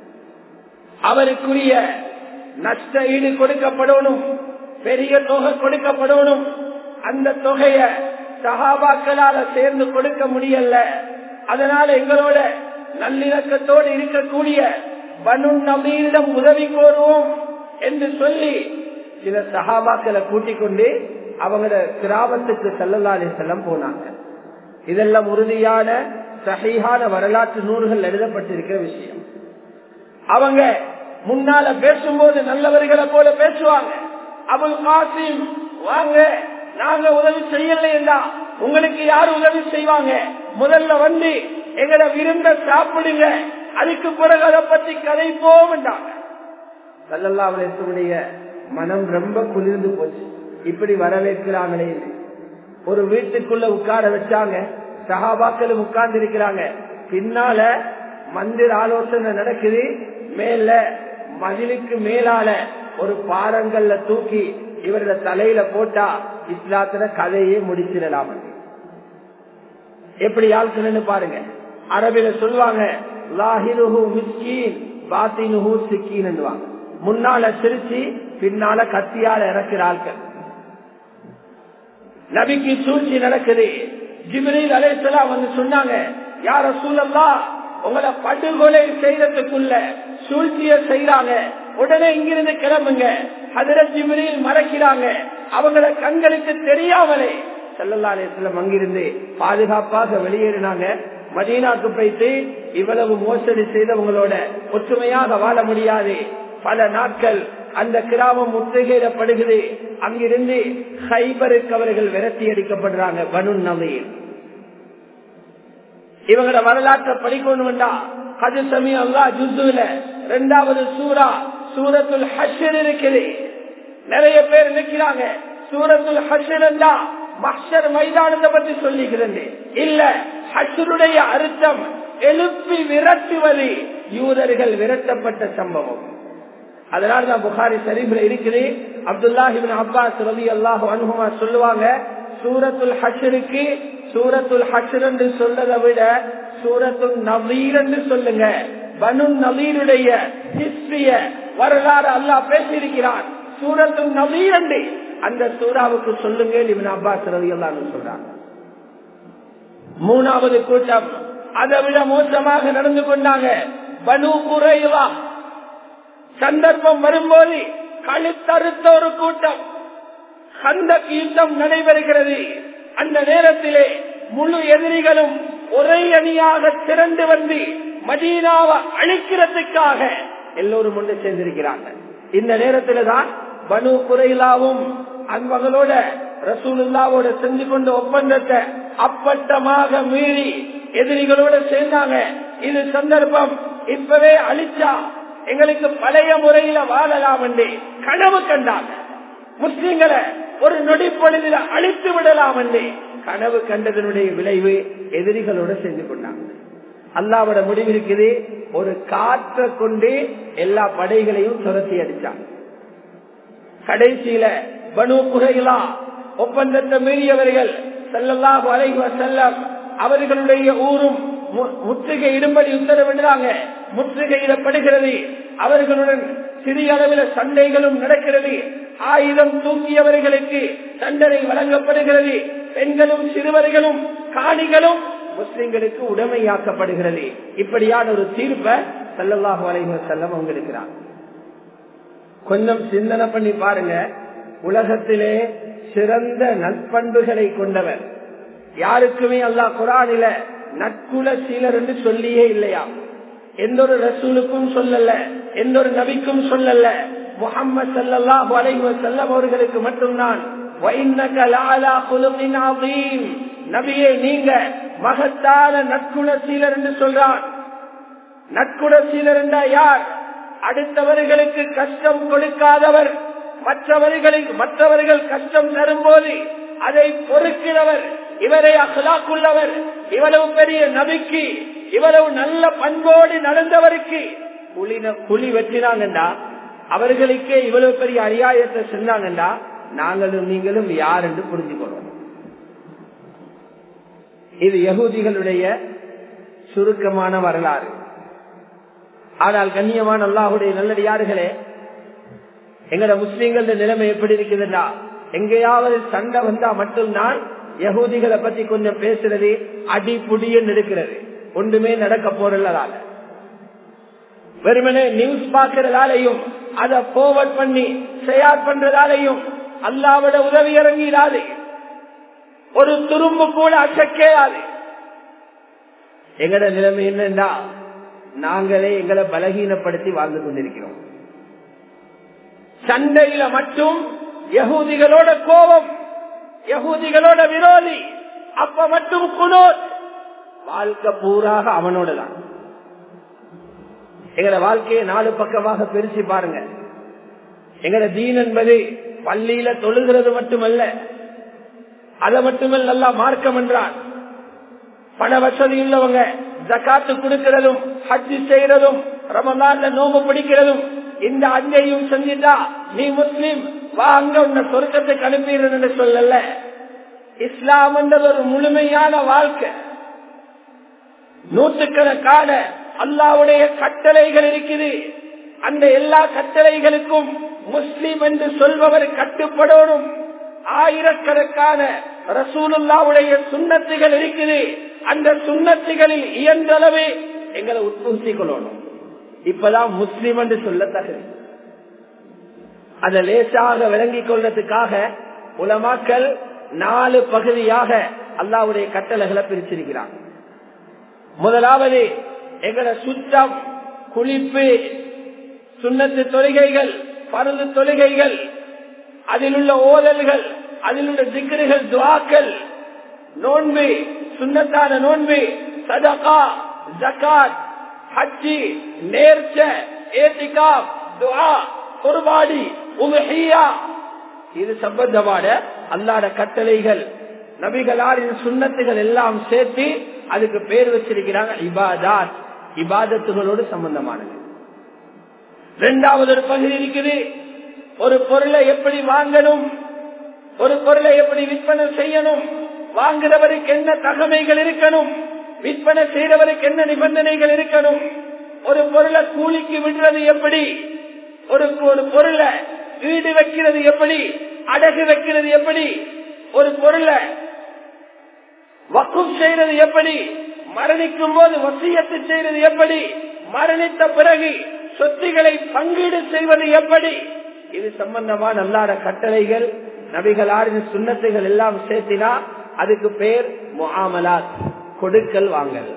அவருக்குரிய நஷ்ட ஈடு கொடுக்கப்படணும் பெரிய தொகை கொடுக்கப்படணும் அந்த தொகைய சகாபாக்களால சேர்ந்து கொடுக்க முடியல அதனால எங்களோட நல்லிணக்கத்தோடு இருக்கக்கூடிய பனு நபீரிடம் உதவி கோருவோம் என்று சொல்லி சில சகாபாக்களை கூட்டிக் கொண்டு அவங்க கிராமத்துக்கு செல்லலாலே செல்லம் போனாங்க இதெல்லாம் உறுதியான சகையான வரலாற்று நூல்கள் எழுதப்பட்டிருக்கிற விஷயம் அவங்க முன்னால பேசும்போது நல்லவர்களை போல பேசுவாங்க அபுல் காசிம் வாங்க நாங்க உதவி செய்யலையா உங்களுக்கு யாரு உதவி செய்வாங்க முதல்ல வந்து எங்கட விருந்த சாப்பிடுங்க அதுக்கு பிறகு அதை பத்தி கதைப்போம் சல்லல்லாவுடைய மனம் ரொம்ப குளிர்ந்து போச்சு இப்படி வரவேற்கிறாங்களே ஒரு வீட்டுக்குள்ள உட்கார வச்சாங்க சகாபாக்களும் உட்கார்ந்து இருக்கிறாங்க பின்னால மந்திர ஆலோசனை நடக்குது மேல மதிலுக்கு மேலால ஒரு பாறங்கள்ல தூக்கி இவரோட தலையில போட்டா இஸ்லாத்துல கதையே முடிச்சிடலாம் எப்படி ஆட்கள் பாருங்க அரபில சொல்லுவாங்க லாஹிருஹு மிஸ்கீன் பாத்தினுஹு சிக்கீன் முன்னால சிரிச்சு பின்னால கத்தியால இறக்கிற ஆட்கள் நபிக்கு சூழ்ச்சி நடக்குது ஜிபிரில் அலைசலாம் வந்து சொன்னாங்க யார சூழல்லா உங்களை படுகொலை செய்யறதுக்குள்ள சூழ்ச்சிய செய்யறாங்க உடனே இங்கிருந்து கிளம்புங்க அதிர ஜிபிரில் மறைக்கிறாங்க அவங்கள கண்களுக்கு தெரியாமலே செல்லல்லா அலையம் அங்கிருந்து பாதுகாப்பாக வெளியேறினாங்க மதீனாக்கு போயிட்டு இவ்வளவு மோசடி செய்தவங்களோட ஒற்றுமையாக வாழ முடியாது பல நாட்கள் அந்த கிராமம் முற்றுகையிடப்படுகிறது அங்கிருந்து ஹைபருக்கு அவர்கள் விரட்டி அடிக்கப்படுறாங்க பனு நமையில் இவங்களோட வரலாற்றை படிக்கணும் வேண்டா அது சமயம் அல்லா ஜுசுல இரண்டாவது சூரா சூரத்துல் ஹஷர் இருக்குது நிறைய பேர் நிற்கிறாங்க சூரத்துல் ஹஷர் என்றா மஷர் மைதானத்தை பற்றி சொல்லிக்கிறது இல்ல ஹஷருடைய அர்த்தம் எழுப்பி விரட்டுவது யூதர்கள் விரட்டப்பட்ட சம்பவம் அதனால தான் புகாரி ஷரீஃப்ல இருக்குது அப்துல்லாஹிபின் அப்பாஸ் ரவி அல்லாஹ் அனுகுமா சொல்லுவாங்க சூரத்துல் ஹஷருக்கு சூரத்துல் ஹஷர் என்று சொல்லதை விட சூரத்துல் நவீர் என்று சொல்லுங்க பனு நவீருடைய ஹிஸ்டரிய வரலாறு அல்லாஹ் பேசியிருக்கிறான் சூரத்துல் நவீர் என்று அந்த சூறாவுக்கு சொல்லுங்க இவன் அப்பாஸ் ரவி அல்லான்னு சொல்றாங்க மூணாவது கூட்டம் அதை விட மோசமாக நடந்து கொண்டாங்க பனு குறைவா சந்தர்ப்பம் வரும்போது கழுத்தறுத்த ஒரு கூட்டம் அந்த யுத்தம் நடைபெறுகிறது அந்த நேரத்திலே முழு எதிரிகளும் ஒரே அணியாக திரண்டு வந்து மதீனாவை அழிக்கிறதுக்காக எல்லோரும் ஒன்று சேர்ந்திருக்கிறாங்க இந்த நேரத்தில தான் பனு குறைலாவும் அன்பகளோட ரசூலுல்லாவோட செஞ்சு கொண்ட ஒப்பந்தத்தை அப்பட்டமாக மீறி எதிரிகளோட சேர்ந்தாங்க இது சந்தர்ப்பம் இப்பவே அழிச்சா எங்களுக்கு பழைய முறையில வாழலாம் என்று கனவு கண்டாங்க முஸ்லிம்களை ஒரு நொடி பொழுதில அழித்து விடலாம் என்று கனவு கண்டதனுடைய விளைவு எதிரிகளோட செஞ்சு கொண்டாங்க அல்லாவோட முடிவு இருக்குது ஒரு காற்றை கொண்டு எல்லா படைகளையும் துரத்தி அடிச்சாங்க கடைசியில பனு குறைகளா ஒப்பந்தத்தை மீறியவர்கள் செல்லலாம் அலைவ செல்லம் அவர்களுடைய ஊரும் முற்றுகை இடும்படி உத்தரவிடுறாங்க முற்றுகையிடப்படுகிறது அவர்களுடன் சிறிய அளவில் சண்டைகளும் நடக்கிறது ஆயுதம் தூக்கியவர்களுக்கு தண்டனை வழங்கப்படுகிறது பெண்களும் சிறுவர்களும் காணிகளும் முஸ்லிம்களுக்கு உடமையாக்கப்படுகிறது இப்படியான ஒரு தீர்ப்பை செல்லல்லாஹு அலைவ செல்லம் அவங்க இருக்கிறார் கொஞ்சம் சிந்தனை பண்ணி பாருங்க உலகத்திலே சிறந்த நற்பண்புகளை கொண்டவர் யாருக்குமே அல்லாஹ் குரானில நற்குல சீலர் என்று சொல்லியே இல்லையா எந்த ஒரு ரசூலுக்கும் சொல்லல எந்த ஒரு நபிக்கும் சொல்லல முகம்மது சல்லாஹூ அலைவ செல்லம் அவர்களுக்கு மட்டும்தான் நபியே நீங்க மகத்தான நற்குல சீலர் என்று சொல்றான் நற்குல சீலர் என்றா யார் அடுத்தவர்களுக்கு கஷ்டம் கொடுக்காதவர் மற்றவர்களுக்கு மற்றவர்கள் கஷ்டம் தரும்போது அதை பொறுக்கிறவர் இவரை அகலாக்குள்ளவர் இவ்வளவு பெரிய நபிக்கு இவ்வளவு நல்ல பண்போடு நடந்தவருக்கு குளின குழி வெட்டினாங்கண்டா அவர்களுக்கே இவ்வளவு பெரிய அநியாயத்தை சொன்னாங்கண்டா நாங்களும் நீங்களும் யார் என்று புரிஞ்சுக்கொள்வோம் இது யகூதிகளுடைய சுருக்கமான வரலாறு ஆனால் கண்ணியமான அல்லாஹுடைய நல்லடியார்களே எங்கட முஸ்லீம்கள நிலைமை எப்படி இருக்குதுன்னா எங்கேயாவது சண்டை வந்தா மட்டும்தான் யகூதிகளை பத்தி கொஞ்சம் பேசுறது அடி புடியன்னு இருக்கிறது ஒன்றுமே நடக்க போறதால வெறுமனே நியூஸ் பார்க்கறதாலையும் அதை போவர்ட் பண்ணி ஷேர் பண்றதாலையும் அல்லாவோட உதவி இறங்கிடாது ஒரு துரும்பு கூட அசைக்காது எங்கட நிலைமை என்னன்னா நாங்களே எங்களை பலகீனப்படுத்தி வாழ்ந்து கொண்டிருக்கிறோம் சண்டையில மட்டும் யகூதிகளோட கோபம் யகூதிகளோட விரோதி அப்ப மட்டும் குனோத் வாழ்க்கை பூராக அவனோட தான் எங்கட வாழ்க்கையை நாலு பக்கமாக பிரிச்சு பாருங்க எங்கட தீன் என்பது பள்ளியில தொழுகிறது மட்டுமல்ல அதை மட்டுமல்ல நல்லா மார்க்கம் என்றான் பண வசதி உள்ளவங்க ஜக்காத்து கொடுக்கிறதும் ஹஜ்ஜி செய்யறதும் ரமலான்ல நோம்பு பிடிக்கிறதும் இந்த அஞ்சையும் செஞ்சுட்டா நீ முஸ்லீம் வா அங்க உன்னை சொர்க்கத்துக்கு அனுப்பிடுன்னு சொல்லல இஸ்லாம் என்றது ஒரு முழுமையான வாழ்க்கை நூற்றுக்கணக்கான அல்லாவுடைய கட்டளைகள் இருக்குது அந்த எல்லா கட்டளைகளுக்கும் முஸ்லீம் என்று சொல்பவர் கட்டுப்படணும் ஆயிரக்கணக்கான ரசூலுல்லாவுடைய சுண்ணத்துகள் இருக்குது அந்த சுண்ணத்துகளில் இயன்றளவே எங்களை உட்புகுத்திக் கொள்ளணும் இப்பதான் முஸ்லீம் என்று சொல்ல தகுதி அதை லேசாக விளங்கிக் கொள்றதுக்காக உலமாக்கள் நாலு பகுதியாக அல்லாவுடைய கட்டளைகளை பிரிச்சிருக்கிறாங்க முதலாவது எங்கட சுத்தம் குளிப்பு சுண்ணத்து தொழுகைகள் பருது தொழுகைகள் அதில் உள்ள ஓதல்கள் அதில் உள்ள திக்கர்கள் துவாக்கள் நோன்பு சுண்ணத்தான நோன்பு சதகா ஜக்காத் ஹஜ்ஜி நேர்ச்ச ஏத்திகா துவா குர்பாடி உமஹியா இது சம்பந்தமான அல்லாட கட்டளைகள் நபிகளாரின் சுண்ணத்துகள் எல்லாம் சேர்த்து அதுக்கு பேர் வச்சிருக்கிறாங்க இபாதாத் இபாதத்துகளோடு சம்பந்தமானது இரண்டாவது ஒரு பகுதி இருக்குது ஒரு பொருளை எப்படி வாங்கணும் ஒரு பொருளை எப்படி விற்பனை செய்யணும் வாங்குறவருக்கு என்ன தகமைகள் இருக்கணும் விற்பனை செய்யறவருக்கு என்ன நிபந்தனைகள் இருக்கணும் ஒரு பொருளை கூலிக்கு விடுறது எப்படி ஒரு ஒரு பொருளை வீடு வைக்கிறது எப்படி அடகு வைக்கிறது எப்படி ஒரு பொருளை வக்கும் செய்யறது எப்படி மரணிக்கும் போது வசியத்து செய்யறது எப்படி மரணித்த பிறகு சொத்துக்களை பங்கீடு செய்வது எப்படி இது சம்பந்தமான நல்லாட கட்டளைகள் நபிகளாரின் சுண்ணத்தைகள் எல்லாம் சேர்த்தினா அதுக்கு பேர் முகாமலாத் கொடுக்கல் வாங்கல்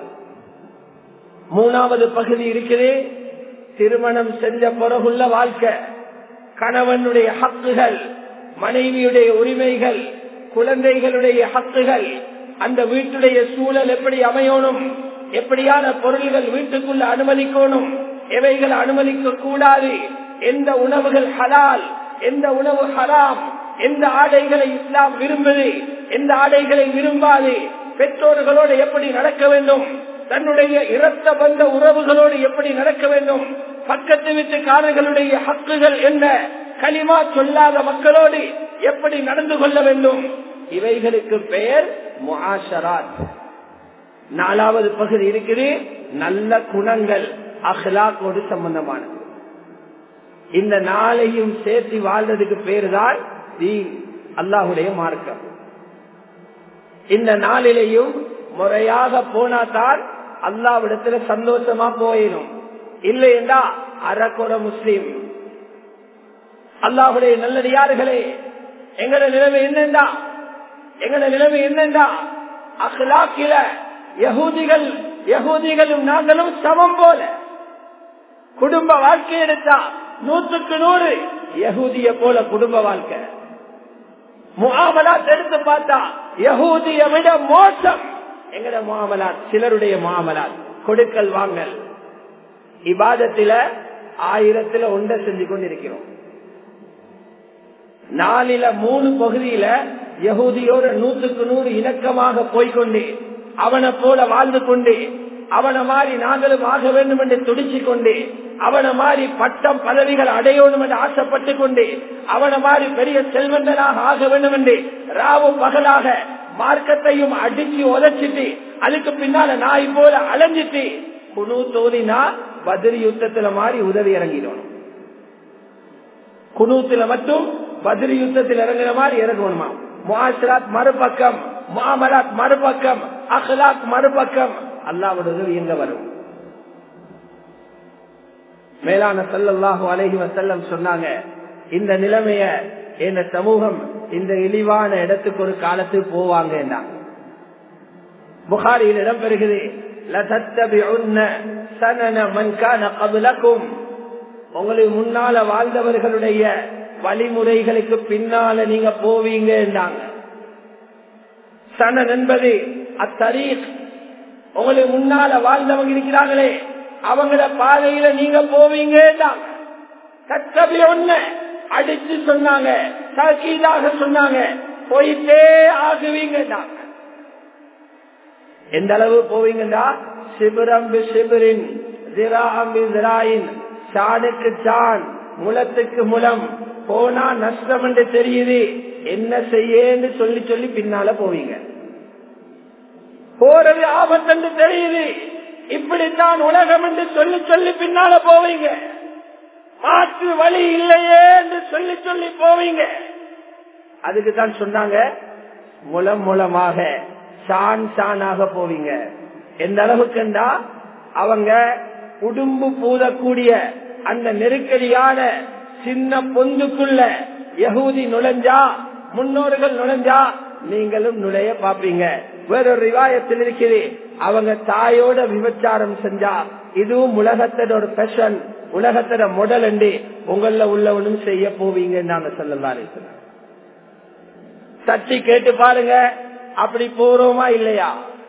மூணாவது பகுதி இருக்குது திருமணம் செஞ்ச பிறகுள்ள வாழ்க்கை கணவனுடைய ஹக்குகள் மனைவியுடைய உரிமைகள் குழந்தைகளுடைய ஹக்குகள் அந்த வீட்டுடைய சூழல் எப்படி அமையணும் எப்படியான பொருள்கள் வீட்டுக்குள்ள அனுமதிக்கணும் எவைகள் அனுமதிக்க கூடாது எந்த உணவுகள் ஹலால் எந்த உணவு ஹராம் எந்த ஆடைகளை இஸ்லாம் விரும்புது எந்த ஆடைகளை விரும்பாது பெற்றோர்களோடு எப்படி நடக்க வேண்டும் தன்னுடைய இரத்த பந்த உறவுகளோடு எப்படி நடக்க வேண்டும் பக்கத்து வீட்டுக்காரர்களுடைய ஹக்குகள் என்ன களிமா சொல்லாத மக்களோடு எப்படி நடந்து கொள்ள வேண்டும் இவைகளுக்கு பெயர் முஆஷராத் நாலாவது பகுதி இருக்குது நல்ல குணங்கள் அஹ்லாக்கோடு சம்பந்தமானது இந்த நாளையும் சேர்த்து வாழ்றதுக்கு பேரு தான் அல்லாஹுடைய மார்க்கம் இந்த நாளிலையும் முறையாக போனாதான் அல்லாவிடத்துல சந்தோஷமா போயிடும் இல்லையென்றா அறக்குற முஸ்லீம் அல்லாஹுடைய நல்லடியார்களே எங்கட நிலைமை என்னண்டா எங்கட நிலைமை என்னண்டா அஹ்லாக்கில யகூதிகள் யகூதிகளும் நாங்களும் சமம் போல குடும்ப வாழ்க்கை எடுத்தா நூற்றுக்கு நூறு யகூதிய போல குடும்ப வாழ்க்கை முகாமலாத் எடுத்து பார்த்தா யகூதிய விட மோசம் எங்கட முகாமலாத் சிலருடைய முகாமலாத் கொடுக்கல் வாங்கல் இபாதத்தில ஆயிரத்துல ஒன்றை செஞ்சு கொண்டிருக்கிறோம் நாலில மூணு பகுதியில யகுதியோட நூற்றுக்கு நூறு இணக்கமாக போய்கொண்டு அவனை போல வாழ்ந்து கொண்டு அவனை மாதிரி நாங்களும் ஆக வேண்டும் என்று துடிச்சு கொண்டு அவனை மாதிரி பட்டம் பதவிகள் அடையணும் என்று ஆசைப்பட்டு கொண்டு அவனை மாதிரி பெரிய செல்வந்தனாக ஆக வேண்டும் என்று ராவு பகலாக மார்க்கத்தையும் அடிச்சு உதச்சிட்டு அதுக்கு பின்னால நாய் போல அலைஞ்சிட்டு குழு தோதினா பதிரி யுத்தத்துல மாதிரி உதவி இறங்கிடணும் குனூத்துல மட்டும் பதிரி யுத்தத்தில் இறங்குற மாதிரி இறங்கணுமா முஹாசிராத் மறுபக்கம் மாமலாத் மறுபக்கம் அஹ்லாக் மறுபக்கம் அல்லாவோட உதவி எங்க வரும் மேலான சல்லல்லாஹு அலஹி வசல்லம் சொன்னாங்க இந்த நிலைமைய இந்த சமூகம் இந்த இழிவான இடத்துக்கு ஒரு காலத்துக்கு போவாங்க புகாரியில் இடம்பெறுகிறது உங்களுக்கு முன்னால வாழ்ந்தவர்களுடைய வழிமுறைகளுக்கு பின்னால நீங்க போவீங்க என்றாங்க சனன் என்பது அத்தரீக் உங்களுக்கு முன்னால வாழ்ந்தவங்க இருக்கிறாங்களே அவங்கள பாதையில நீங்க போவீங்க கத்தபி ஒண்ணு அடிச்சு சொன்னாங்க தக்கீதாக சொன்னாங்க போயிட்டே ஆகுவீங்க எந்த அளவு போவீங்கடா சிபிரம்பு சிபிரின் திராம்பி திராயின் சாணுக்கு சான் முளத்துக்கு முலம் போனா நஷ்டம் என்று தெரியுது என்ன செய்யன்னு சொல்லி சொல்லி பின்னால போவீங்க போறது ஆபத்து தெரியுது இப்படித்தான் உலகம் என்று சொல்லி சொல்லி பின்னால போவீங்க மாற்று வழி இல்லையே என்று சொல்லி சொல்லி போவீங்க அதுக்கு தான் சொன்னாங்க முலம் மூலமாக சான் சானாக போவீங்க எந்த அளவுக்குண்டா அவங்க உடும்பு பூதக்கூடிய அந்த நெருக்கடியான சின்ன பொந்துக்குள்ள யகூதி நுழைஞ்சா முன்னோர்கள் நுழைஞ்சா நீங்களும் நுழைய பாப்பீங்க வேறொரு ரிவாயத்தில் இருக்குது அவங்க தாயோட விபச்சாரம் செஞ்சா இதுவும் உலகத்தோட ஒரு பெஷன் உலகத்தோட முடல் என்று உங்கள உள்ளவனும் செய்ய போவீங்க நாங்க சொல்லலாம் தட்டி கேட்டு பாருங்க அப்படி போறோமா இல்லையா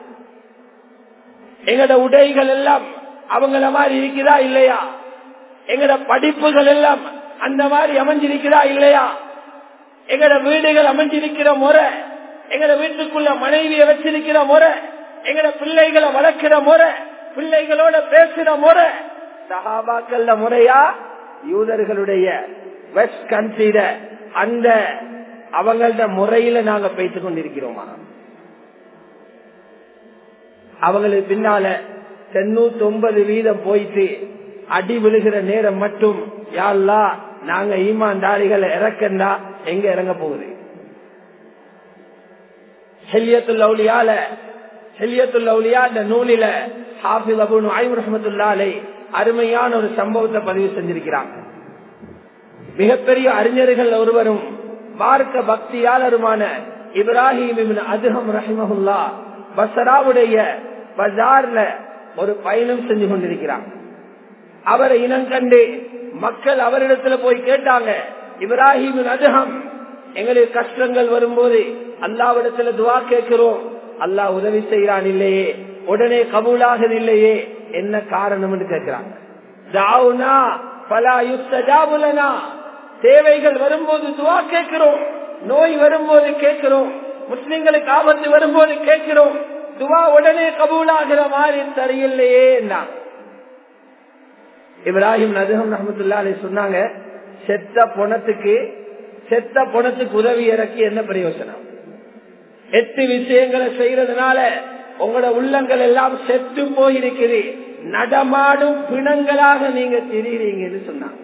எங்கட உடைகள் எல்லாம் அவங்கள மாதிரி இருக்குதா இல்லையா எங்கட படிப்புகள் எல்லாம் அந்த மாதிரி அமைஞ்சிருக்கிறா இல்லையா எங்கட வீடுகள் அமைஞ்சிருக்கிற முறை எங்கட வீட்டுக்குள்ள மனைவியை வச்சிருக்கிற முறை எங்கட பிள்ளைகளை வளர்க்கிற முறை பிள்ளைகளோட பேசுற முறை சகாபாக்கள்ல முறையா யூதர்களுடைய வெஸ்ட் கண்ட்ரியில அந்த அவங்களோட முறையில நாங்க பேசிக் கொண்டிருக்கிறோமா அவங்களுக்கு பின்னால தொண்ணூத்தி ஒன்பது வீதம் போயிட்டு அடி விழுகிற நேரம் மட்டும் யாழ்லா நாங்க ஈமான்தாரிகளை இறக்கண்டா எங்க இறங்க போகுது செல்லியத்துள்ளவுலியால செல்லியத்துள்ளவுலியா இந்த நூலில ஹாஃபில் அபுன் ஆய்வு ரஹமத்துல்லாலை அருமையான ஒரு சம்பவத்தை பதிவு செஞ்சிருக்கிறாங்க மிகப்பெரிய அறிஞர்கள் ஒருவரும் மார்க்க பக்தியாளருமான இப்ராஹிம் அதுகம் ரஹிமஹுல்லா பசராவுடைய பஜார்ல ஒரு பயணம் செஞ்சு கொண்டிருக்கிறாங்க அவரை இனம் கண்டு மக்கள் அவரிடத்துல போய் கேட்டாங்க இப்ராஹிம் அதுகம் எங்களுக்கு கஷ்டங்கள் வரும்போது அல்லாவிடத்துல துவா கேட்கிறோம் அல்லாஹ் உதவி செய்யறான் இல்லையே உடனே கபூலாக இல்லையே என்ன காரணம் என்று கேட்கிறாங்க தேவைகள் வரும்போது துவா கேட்கிறோம் நோய் வரும்போது கேட்கிறோம் முஸ்லிம்களுக்கு ஆபத்து வரும்போது கேட்கிறோம் துவா உடனே கபூலாகிற மாதிரி சரியில்லையே இப்ராஹிம் நதுகம் ரஹமத்துல்லா சொன்னாங்க செத்த பொணத்துக்கு செத்த பொணத்துக்கு உதவி இறக்கி என்ன பிரயோசனம் எட்டு விஷயங்களை செய்யறதுனால உங்களோட உள்ளங்கள் எல்லாம் செத்து போயிருக்குது நடமாடும் பிணங்களாக நீங்க திரிறீங்கன்னு சொன்னாங்க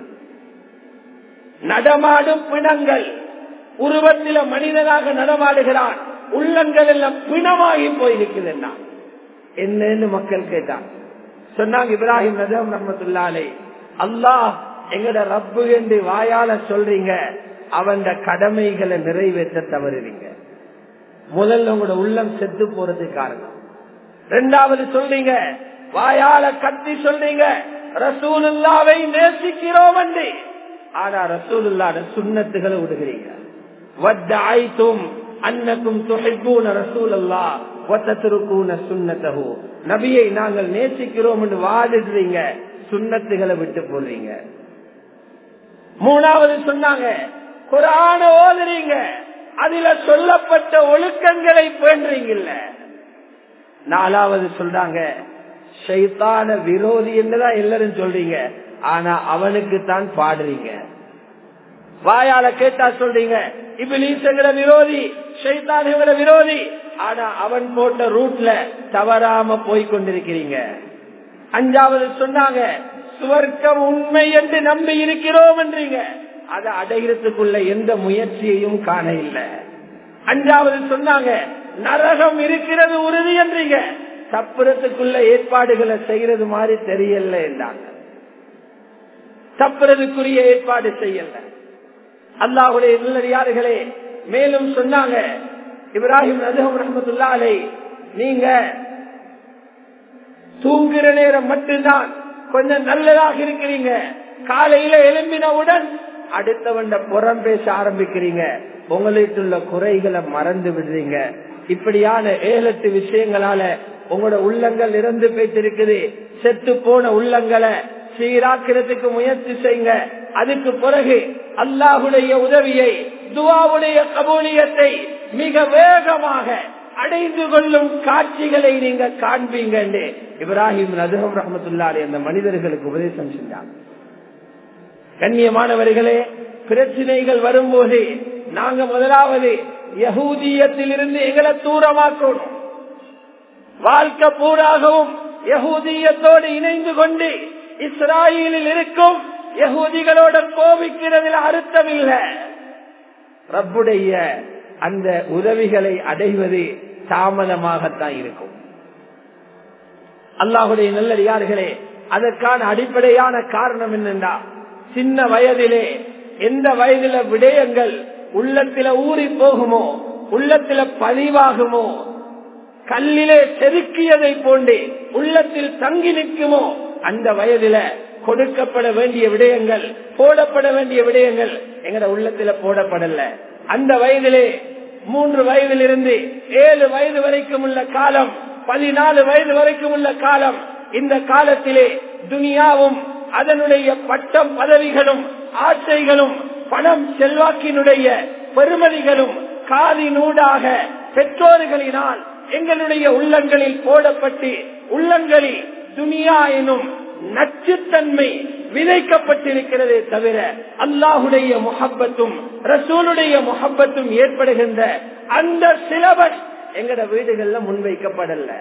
நடமாடும் பிணங்கள் உருவத்தில மனிதனாக நடமாடுகிறான் உள்ளங்கள் எல்லாம் பிணமாகி போயிருக்குதுன்னா என்னன்னு மக்கள் கேட்டாங்க சொன்னாங்க இப்ராஹிம் நதம் ரஹமத்துல்லாலே அல்லாஹ் எங்கட ரப்பு என்று வாயால சொல்றீங்க அவன் கடமைகளை நிறைவேற்ற தவறுறீங்க முதல்ல உங்களோட உள்ளம் செத்து போறதுக்கு காரணம் ரெண்டாவது சொல்றீங்க வாயால கத்தி சொல்றீங்க ரசூலுல்லாவை நேசிக்கிறோம் என்று ஆனா ரசூலுல்லாட சுண்ணத்துகளை விடுகிறீங்க வத்தாய்த்தும் அன்னக்கும் துகைப்பூன ரசூல் அல்லா ஒத்தத்திருக்கூன சுண்ணத்தகு நபியை நாங்கள் நேசிக்கிறோம் என்று வாடுறீங்க சுண்ணத்துகளை விட்டு போடுறீங்க மூணாவது சொன்னாங்க குரான ஓதுறீங்க அதுல சொல்லப்பட்ட ஒழுக்கங்களை பேன்றீங்கல்ல நாலாவது சொல்றாங்க ஷைத்தான விரோதி என்றுதான் எல்லாரும் சொல்றீங்க ஆனா அவனுக்கு தான் பாடுறீங்க வாயால கேட்டா சொல்றீங்க இபிலீசங்கிற விரோதி ஷைத்தானுங்கிற விரோதி ஆனா அவன் போட்ட ரூட்ல தவறாம போய் கொண்டிருக்கிறீங்க அஞ்சாவது சொன்னாங்க சுவர்க்கம் உண்மை என்று நம்பி இருக்கிறோம் என்றீங்க அதை அடைகிறதுக்குள்ள எந்த முயற்சியையும் காண இல்லை அஞ்சாவது சொன்னாங்க நரகம் இருக்கிறது உறுதி என்றீங்க தப்புறதுக்குள்ள ஏற்பாடுகளை செய்யறது மாதிரி தெரியல என்றாங்க தப்புறதுக்குரிய ஏற்பாடு செய்யல அல்லாஹுடைய நல்லடியார்களே மேலும் சொன்னாங்க இப்ராஹிம் நதுகம் ரஹமத்துல்லாலே நீங்க தூங்குற நேரம் மட்டும்தான் கொஞ்சம் நல்லதாக இருக்கிறீங்க காலையில எழும்பினவுடன் அடுத்தவண்ட புறம் பேச ஆரம்பிக்கிறீங்க உங்களுக்குள்ள குறைகளை மறந்து விடுறீங்க இப்படியான ஏழெட்டு விஷயங்களால உங்களோட உள்ளங்கள் இறந்து போய்த்திருக்குது செத்து போன உள்ளங்களை சீராக்கிறதுக்கு முயற்சி செய்யுங்க அதுக்கு பிறகு அல்லாஹுடைய உதவியை துவாவுடைய கபூலியத்தை மிக வேகமாக அடைந்து கொள்ளும் காட்சிகளை நீங்க காண்பீங்க இப்ராஹிம் நதுகம் ரஹமத்துல்லாலே அந்த மனிதர்களுக்கு உபதேசம் செஞ்சாங்க கண்ணியமானவர்களே பிரச்சனைகள் வரும்போது நாங்க முதலாவது யகூதியத்தில் இருந்து எங்களை தூரமாக்கணும் வாழ்க்கை பூராகவும் யகூதியத்தோடு இணைந்து கொண்டு இஸ்ராயலில் இருக்கும் யகூதிகளோட கோபிக்கிறதுல அர்த்தம் இல்லை ரப்புடைய அந்த உதவிகளை அடைவது தாமதமாகத்தான் இருக்கும் அல்லாஹுடைய நல்லடியார்களே அதற்கான அடிப்படையான காரணம் என்னென்றா சின்ன வயதிலே எந்த வயதில விடயங்கள் உள்ளத்தில ஊறி போகுமோ உள்ளத்தில பதிவாகுமோ கல்லிலே செதுக்கியதை போன்றே உள்ளத்தில் தங்கி நிற்குமோ அந்த வயதில கொடுக்கப்பட வேண்டிய விடயங்கள் போடப்பட வேண்டிய விடயங்கள் எங்கட உள்ளத்தில போடப்படல அந்த வயதிலே மூன்று வயதிலிருந்து ஏழு வயது வரைக்கும் உள்ள காலம் பதினாலு வயது வரைக்கும் உள்ள காலம் இந்த காலத்திலே துனியாவும் அதனுடைய பட்டம் பதவிகளும் ஆசைகளும் பணம் செல்வாக்கினுடைய பெருமதிகளும் காதினூடாக பெற்றோர்களினால் எங்களுடைய உள்ளங்களில் போடப்பட்டு உள்ளங்களில் துனியா எனும் நச்சுத்தன்மை விதைக்கப்பட்டிருக்கிறதே தவிர அல்லாஹுடைய முகப்பத்தும் ரசூலுடைய முகப்பத்தும் ஏற்படுகின்ற அந்த சிலபஸ் எங்கட வீடுகள்ல முன்வைக்கப்படல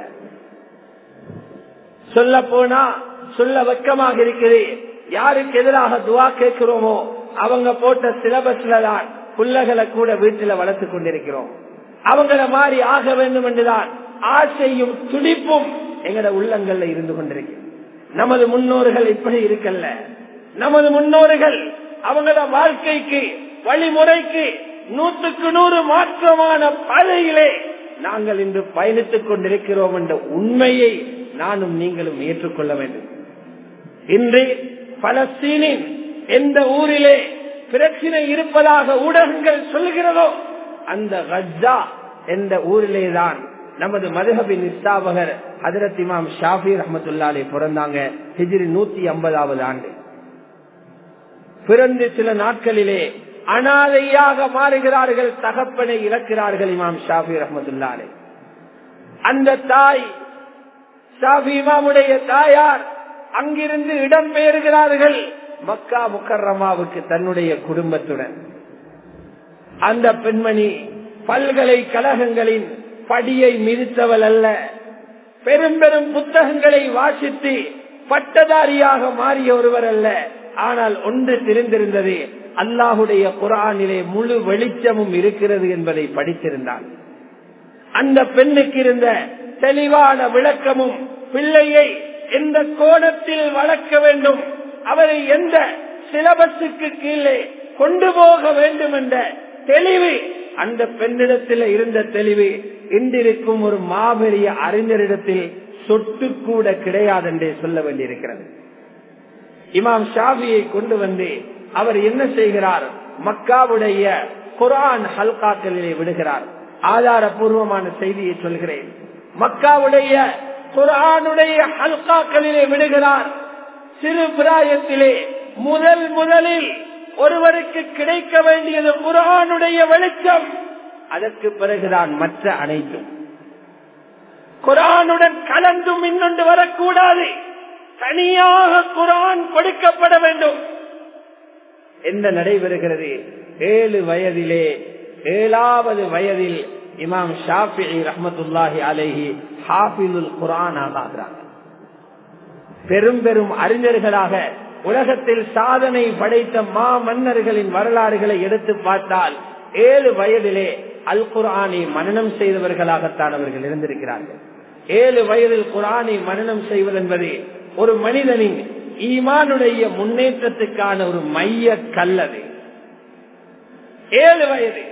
சொல்ல போனா சொல்ல வெக்கமாக இருக்குது யாருக்கு எதிராக துவா கேட்கிறோமோ அவங்க போட்ட சிலபஸ்ல தான் புள்ளகளை கூட வீட்டுல வளர்த்து கொண்டிருக்கிறோம் அவங்கள மாதிரி ஆக வேண்டும் என்றுதான் ஆசையும் துடிப்பும் எங்கட உள்ளங்கள்ல இருந்து கொண்டிருக்கு நமது முன்னோர்கள் இப்படி இருக்கல்ல நமது முன்னோர்கள் அவங்கள வாழ்க்கைக்கு வழிமுறைக்கு நூற்றுக்கு நூறு மாற்றமான பாதையிலே நாங்கள் இன்று பயணித்துக் கொண்டிருக்கிறோம் என்ற உண்மையை நானும் நீங்களும் ஏற்றுக்கொள்ள வேண்டும் இன்று பலஸ்தீனின் எந்த ஊரிலே பிரச்சனை இருப்பதாக ஊடகங்கள் சொல்லுகிறதோ அந்த கஜா என்ற ஊரிலே தான் நமது மதுஹபின் இஸ்தாபகர் ஹதரத் இமாம் ஷாஃபி ரஹமத்துல்லாலே பிறந்தாங்க ஹிஜிரி நூத்தி ஐம்பதாவது ஆண்டு பிறந்து சில நாட்களிலே அனாதையாக மாறுகிறார்கள் தகப்பனை இழக்கிறார்கள் இமாம் ஷாஃபி ரஹமத்துல்லாலே அந்த தாய் ஷாஃபி இமாமுடைய தாயார் அங்கிருந்து இடம்பெயர்கிறார்கள் மக்கா முக்கர்ரமாவுக்கு தன்னுடைய குடும்பத்துடன் அந்த பெண்மணி பல்கலைக்கழகங்களின் படியை மிதித்தவள் அல்ல பெரும் பெரும் புத்தகங்களை வாசித்து பட்டதாரியாக மாறிய ஒருவர் அல்ல ஆனால் ஒன்று தெரிந்திருந்தது அல்லாஹுடைய குரானிலே முழு வெளிச்சமும் இருக்கிறது என்பதை படித்திருந்தார் அந்த பெண்ணுக்கு இருந்த தெளிவான விளக்கமும் பிள்ளையை எந்த கோணத்தில் வளர்க்க வேண்டும் அவரை எந்த சிலபஸுக்கு கீழே கொண்டு போக வேண்டும் என்ற தெளிவு அந்த பெண்ணிடத்தில் இருந்த தெளிவு இன்றிருக்கும் ஒரு மாபெரிய அறிஞரிடத்தில் சொட்டு கூட கிடையாது என்றே சொல்ல வேண்டியிருக்கிறது இமாம் ஷாபியை கொண்டு வந்து அவர் என்ன செய்கிறார் மக்காவுடைய குரான் ஹல்காக்களிலே விடுகிறார் ஆதாரபூர்வமான செய்தியை சொல்கிறேன் மக்காவுடைய குரானுடைய ஹல்காக்களிலே விடுகிறார் சிறு பிராயத்திலே முதல் முதலில் ஒருவருக்கு கிடைக்க வேண்டியது குரானுடைய வெளிச்சம் அதற்கு பிறகுதான் மற்ற அனைத்தும் குரானுடன் கலந்தும் இன்னொன்று வரக்கூடாது தனியாக குரான் கொடுக்கப்பட வேண்டும் என்ன நடைபெறுகிறது ஏழு வயதிலே ஏழாவது வயதில் இமாம் ஷாஃபி ரஹமத்துல்லாஹி அலைஹி ஹாஃபிலுல் குரான் ஆகிறாங்க பெரும் பெரும் அறிஞர்களாக உலகத்தில் சாதனை படைத்த மா மன்னர்களின் வரலாறுகளை எடுத்து பார்த்தால் ஏழு வயதிலே அல் குரானை மனநம் செய்தவர்களாகத்தான் அவர்கள் இருந்திருக்கிறார்கள் ஏழு வயதில் குரானை மனநம் செய்வது என்பது ஒரு மனிதனின் ஈமானுடைய முன்னேற்றத்துக்கான ஒரு மைய கல்லது ஏழு வயது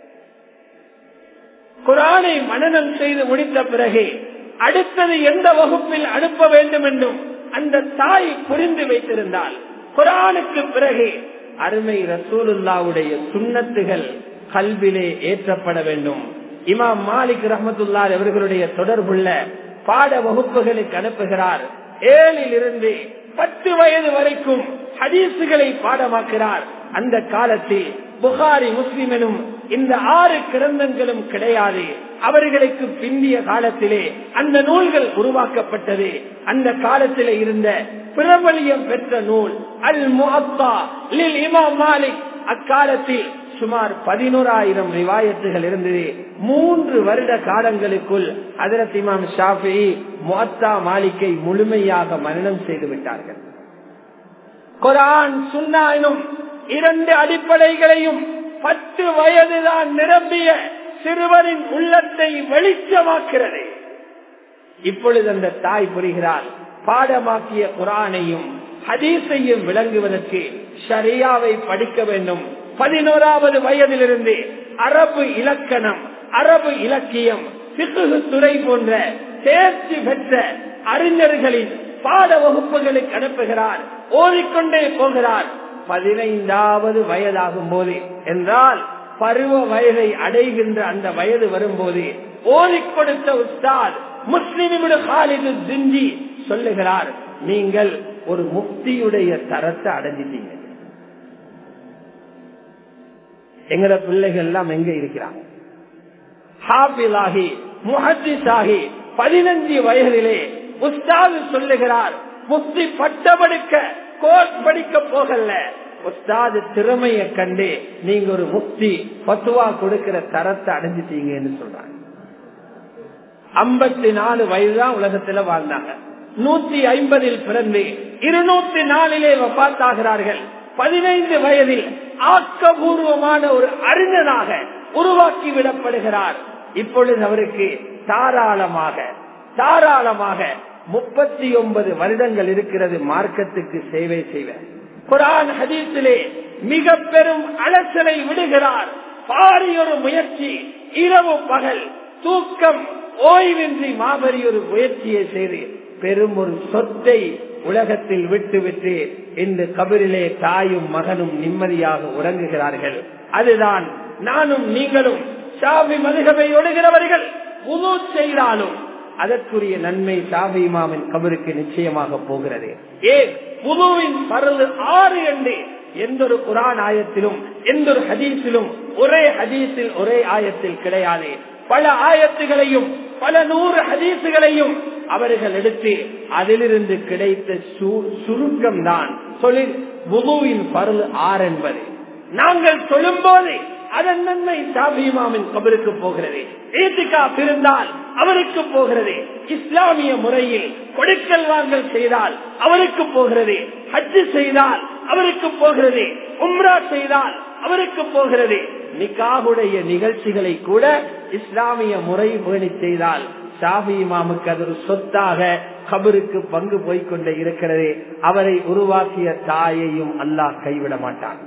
குரானை மனநம் செய்து முடித்த பிறகு அடுத்தது எந்த வகுப்பில் அனுப்ப வேண்டும் என்றும் அந்த தாய் புரிந்து வைத்திருந்தால் குரானுக்கு பிறகு அருமை ரசூலுல்லாவுடைய சுண்ணத்துகள் கல்விலே ஏற்றப்பட வேண்டும் இமாம் மாலிக் ரஹமத்துல்லா அவர்களுடைய தொடர்புள்ள பாட வகுப்புகளுக்கு அனுப்புகிறார் ஏழில் இருந்து பத்து வயது வரைக்கும் ஹதீசுகளை பாடமாக்கிறார் அந்த காலத்தில் புகாரி முஸ்லிம் எனும் இந்த ஆறு கிரந்தங்களும் கிடையாது அவர்களுக்கு பிந்திய காலத்திலே அந்த நூல்கள் உருவாக்கப்பட்டது அந்த காலத்திலே இருந்த பிரபலியம் பெற்ற நூல் அல் முஹத்தா லில் இமாம் மாலிக் அக்காலத்தில் சுமார் பதினோராயிரம் ரிவாயத்துகள் இருந்தது மூன்று வருட காலங்களுக்குள் அதரத் இமாம் ஷாஃபி முஅத்தா மாலிக்கை முழுமையாக மரணம் செய்து விட்டார்கள் குரான் சுன்னா எனும் இரண்டு அடிப்படைகளையும் பத்து வயதுதான் நிரம்பிய சிறுவரின் உள்ளத்தை வெளிச்சமாக்கிறது இப்பொழுது அந்த தாய் புரிகிறார் பாடமாக்கிய குரானையும் ஹதீஸையும் விளங்குவதற்கு ஷரியாவை படிக்க வேண்டும் பதினோராவது வயதிலிருந்து அரபு இலக்கணம் அரபு இலக்கியம் சிறு துறை போன்ற தேர்ச்சி பெற்ற அறிஞர்களின் பாட வகுப்புகளுக்கு அனுப்புகிறார் ஓடிக்கொண்டே போகிறார் பதினைந்தாவது வயதாகும் போது என்றால் பருவ வயதை அடைகின்ற அந்த வயது வரும்போது ஓடிக் கொடுத்த உஸ்தாத் முஸ்லிமிடு காலிது ஜிஞ்சி சொல்லுகிறார் நீங்கள் ஒரு முக்தியுடைய தரத்தை அடைஞ்சிட்டீங்க எங்கட பிள்ளைகள் எல்லாம் எங்க இருக்கிறாங்க ஹாபிலாகி முஹத்திஸாகி பதினஞ்சு வயதிலே உஸ்தாது சொல்லுகிறார் முக்தி பட்டபடுக்க கோர்ஸ் படிக்க போகல உஸ்தாது திறமைய கண்டு நீங்க ஒரு முக்தி பத்துவா கொடுக்கிற தரத்தை அடைஞ்சிட்டீங்கன்னு சொல்றாங்க ஐம்பத்தி நாலு வயதுதான் உலகத்துல வாழ்ந்தாங்க நூத்தி ஐம்பதில் பிறந்து இருநூத்தி நாலிலே வபாத்தாகிறார்கள் பதினைந்து வயதில் ஆக்கபூர்வமான ஒரு அறிஞனாக உருவாக்கி விடப்படுகிறார் இப்பொழுது அவருக்கு தாராளமாக தாராளமாக முப்பத்தி ஒன்பது வருடங்கள் இருக்கிறது மார்க்கத்துக்கு சேவை செய்வர் குரான் ஹதீஸிலே மிக பெரும் அலசலை விடுகிறார் பாரியொரு முயற்சி இரவு பகல் தூக்கம் ஓய்வின்றி மாபெரிய ஒரு முயற்சியை செய்து பெரும் ஒரு சொத்தை உலகத்தில் விட்டு விட்டு இந்த கபரிலே தாயும் மகனும் நிம்மதியாக உறங்குகிறார்கள் அதுதான் நானும் நீங்களும் சாவி மதுகவை ஒடுகிறவர்கள் உது செய்தாலும் அதற்குரிய நன்மை சாவி இமாமின் கபருக்கு நிச்சயமாக போகிறது ஏன் புதுவின் பரது ஆறு என்று எந்த ஒரு குரான் ஆயத்திலும் எந்த ஒரு ஹதீஸிலும் ஒரே ஹதீஸில் ஒரே ஆயத்தில் கிடையாது பல ஆயத்துகளையும் பல நூறு ஹதீசுகளையும் அவர்கள் எடுத்து அதிலிருந்து கிடைத்த சுருக்கம் தான் தொழில் புதுவின் பருள் ஆறு என்பது நாங்கள் சொல்லும்போது அதன் நன்மை சாபிமாமின் கபருக்கு போகிறது ஏத்திகா பிறந்தால் அவருக்கு போகிறது இஸ்லாமிய முறையில் கொடுக்கல் வாங்கல் செய்தால் அவருக்கு போகிறது ஹஜ்ஜு செய்தால் அவருக்கு போகிறது உம்ரா செய்தால் அவருக்கு போகிறது நிக்காகுடைய நிகழ்ச்சிகளை கூட இஸ்லாமிய முறை பேணி செய்தால் ஷாபி இமாமுக்கு அது ஒரு சொத்தாக கபருக்கு பங்கு போய்கொண்டே இருக்கிறது அவரை உருவாக்கிய தாயையும் அல்லாஹ் கைவிட மாட்டான்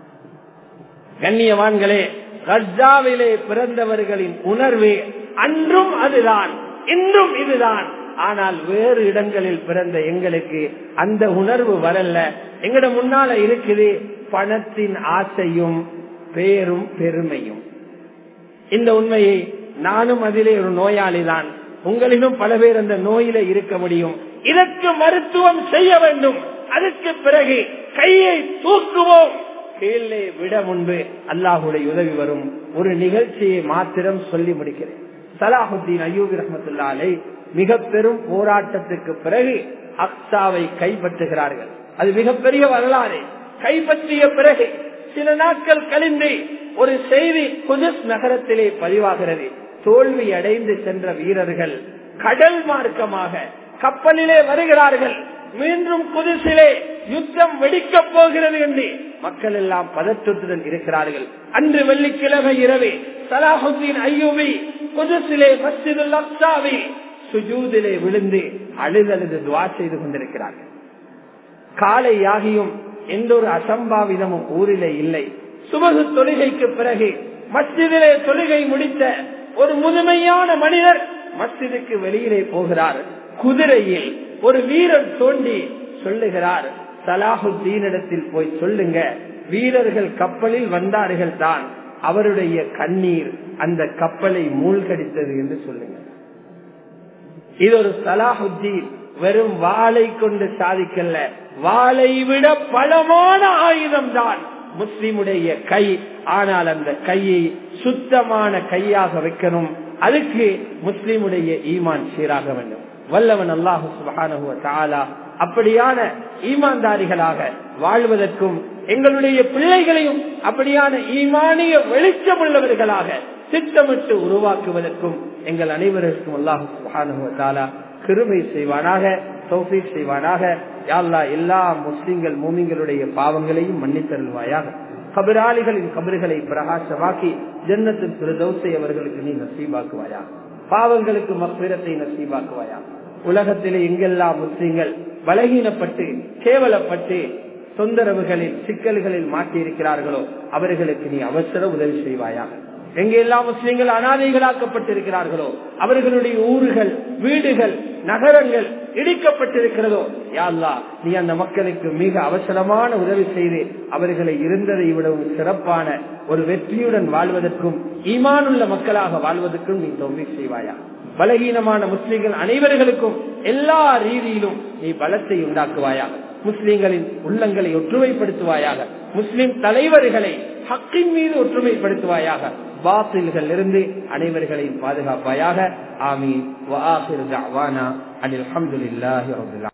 கண்ணியவான்களே கர்ஜாவிலே பிறந்தவர்களின் உணர்வு அன்றும் அதுதான் இன்றும் இதுதான் ஆனால் வேறு இடங்களில் பிறந்த எங்களுக்கு அந்த உணர்வு வரல எங்கட முன்னால இருக்குது பணத்தின் ஆசையும் பேரும் பெருமையும் இந்த உண்மையை நானும் அதிலே ஒரு நோயாளி தான் உங்களிலும் பல பேர் அந்த நோயில இருக்க முடியும் இதற்கு மருத்துவம் செய்ய வேண்டும் அதற்கு பிறகு கையை தூக்குவோம் கீழே விட முன்பு அல்லாஹுடைய உதவி வரும் ஒரு நிகழ்ச்சியை மாத்திரம் சொல்லி முடிக்கிறேன் சலாஹுத்தீன் அயூபி ரஹமத்துல்லாலை மிக பெரும் போராட்டத்துக்கு பிறகு அக்சாவை கைப்பற்றுகிறார்கள் அது மிகப்பெரிய வரலாறு கைப்பற்றிய பிறகு சில நாட்கள் கழிந்து ஒரு செய்தி குஜஸ் நகரத்திலே பதிவாகிறது தோல்வி அடைந்து சென்ற வீரர்கள் கடல் மார்க்கமாக கப்பலிலே வருகிறார்கள் மீண்டும் புதுசிலே யுத்தம் வெடிக்கப் போகிறது என்று மக்கள் எல்லாம் பதற்றத்துடன் இருக்கிறார்கள் அன்று வெள்ளிக்கிழமை இரவே சலாஹுத்தீன் ஐயூபி புதுசிலே மஸ்ஜிதுல் அக்சாவில் சுஜூதிலே விழுந்து அழுதழுது துவா செய்து கொண்டிருக்கிறார்கள் காலை ஆகியும் எந்த ஒரு அசம்பாவிதமும் ஊரிலே இல்லை சுபகு தொழுகைக்கு பிறகு மஸ்ஜிதிலே தொழுகை முடித்த ஒரு முதுமையான மனிதர் மஸ்ஜிதுக்கு வெளியிலே போகிறார் குதிரையில் ஒரு வீரர் தோண்டி சொல்லுகிறார் சலாஹுத்தீனிடத்தில் போய் சொல்லுங்க வீரர்கள் கப்பலில் வந்தார்கள் தான் அவருடைய கண்ணீர் அந்த கப்பலை மூழ்கடித்தது என்று சொல்லுங்க இது ஒரு சலாஹுத்தீன் வெறும் வாளை கொண்டு சாதிக்கல வாளை விட பலமான ஆயுதம் தான் முஸ்லிமுடைய கை ஆனால் அந்த கையை சுத்தமான கையாக வைக்கணும் அதுக்கு முஸ்லிமுடைய ஈமான் சீராக வேண்டும் வல்லவன் அல்லாஹு சுபஹானஹு தாலா அப்படியான ஈமான்தாரிகளாக வாழ்வதற்கும் எங்களுடைய பிள்ளைகளையும் அப்படியான ஈமானிய வெளிச்சம் உள்ளவர்களாக திட்டமிட்டு உருவாக்குவதற்கும் எங்கள் அனைவருக்கும் அல்லாஹு சுபஹானஹு தாலா கிருமை செய்வானாக தௌஃபீக் செய்வானாக யாழ்லா எல்லா முஸ்லிம்கள் மூமிங்களுடைய பாவங்களையும் மன்னித்தருள்வாயாக கபிராளிகளின் கபறுகளை பிரகாசமாக்கி ஜன்னத்தின் பிரதோசை அவர்களுக்கு நீ நசீபாக்குவாயா பாவங்களுக்கு மப்பிரத்தை நசீபாக்குவாயா உலகத்திலே எங்கெல்லாம் முஸ்லிம்கள் பலகீனப்பட்டு கேவலப்பட்டு தொந்தரவுகளில் சிக்கல்களில் மாட்டியிருக்கிறார்களோ அவர்களுக்கு நீ அவசர உதவி செய்வாயாக எங்கெல்லாம் முஸ்லிம்கள் அனாதைகளாக்கப்பட்டிருக்கிறார்களோ அவர்களுடைய ஊர்கள் வீடுகள் நகரங்கள் இடிக்கப்பட்டிருக்கிறதோ யாழ்லா நீ அந்த மக்களுக்கு மிக அவசரமான உதவி செய்து அவர்களை இருந்ததை விடவும் சிறப்பான ஒரு வெற்றியுடன் வாழ்வதற்கும் ஈமானுள்ள மக்களாக வாழ்வதற்கும் நீ தொல்வி செய்வாயா பலகீனமான முஸ்லிம்கள் அனைவர்களுக்கும் எல்லா ரீதியிலும் நீ பலத்தை உண்டாக்குவாயா முஸ்லிம்களின் உள்ளங்களை ஒற்றுமைப்படுத்துவாயாக முஸ்லிம் தலைவர்களை ஹக்கின் மீது ஒற்றுமைப்படுத்துவாயாக பாத்தில்கள் இருந்து அனைவர்களையும் பாதுகாப்பாயாக ஆமீன் அனில் அஹமதுல்லாஹி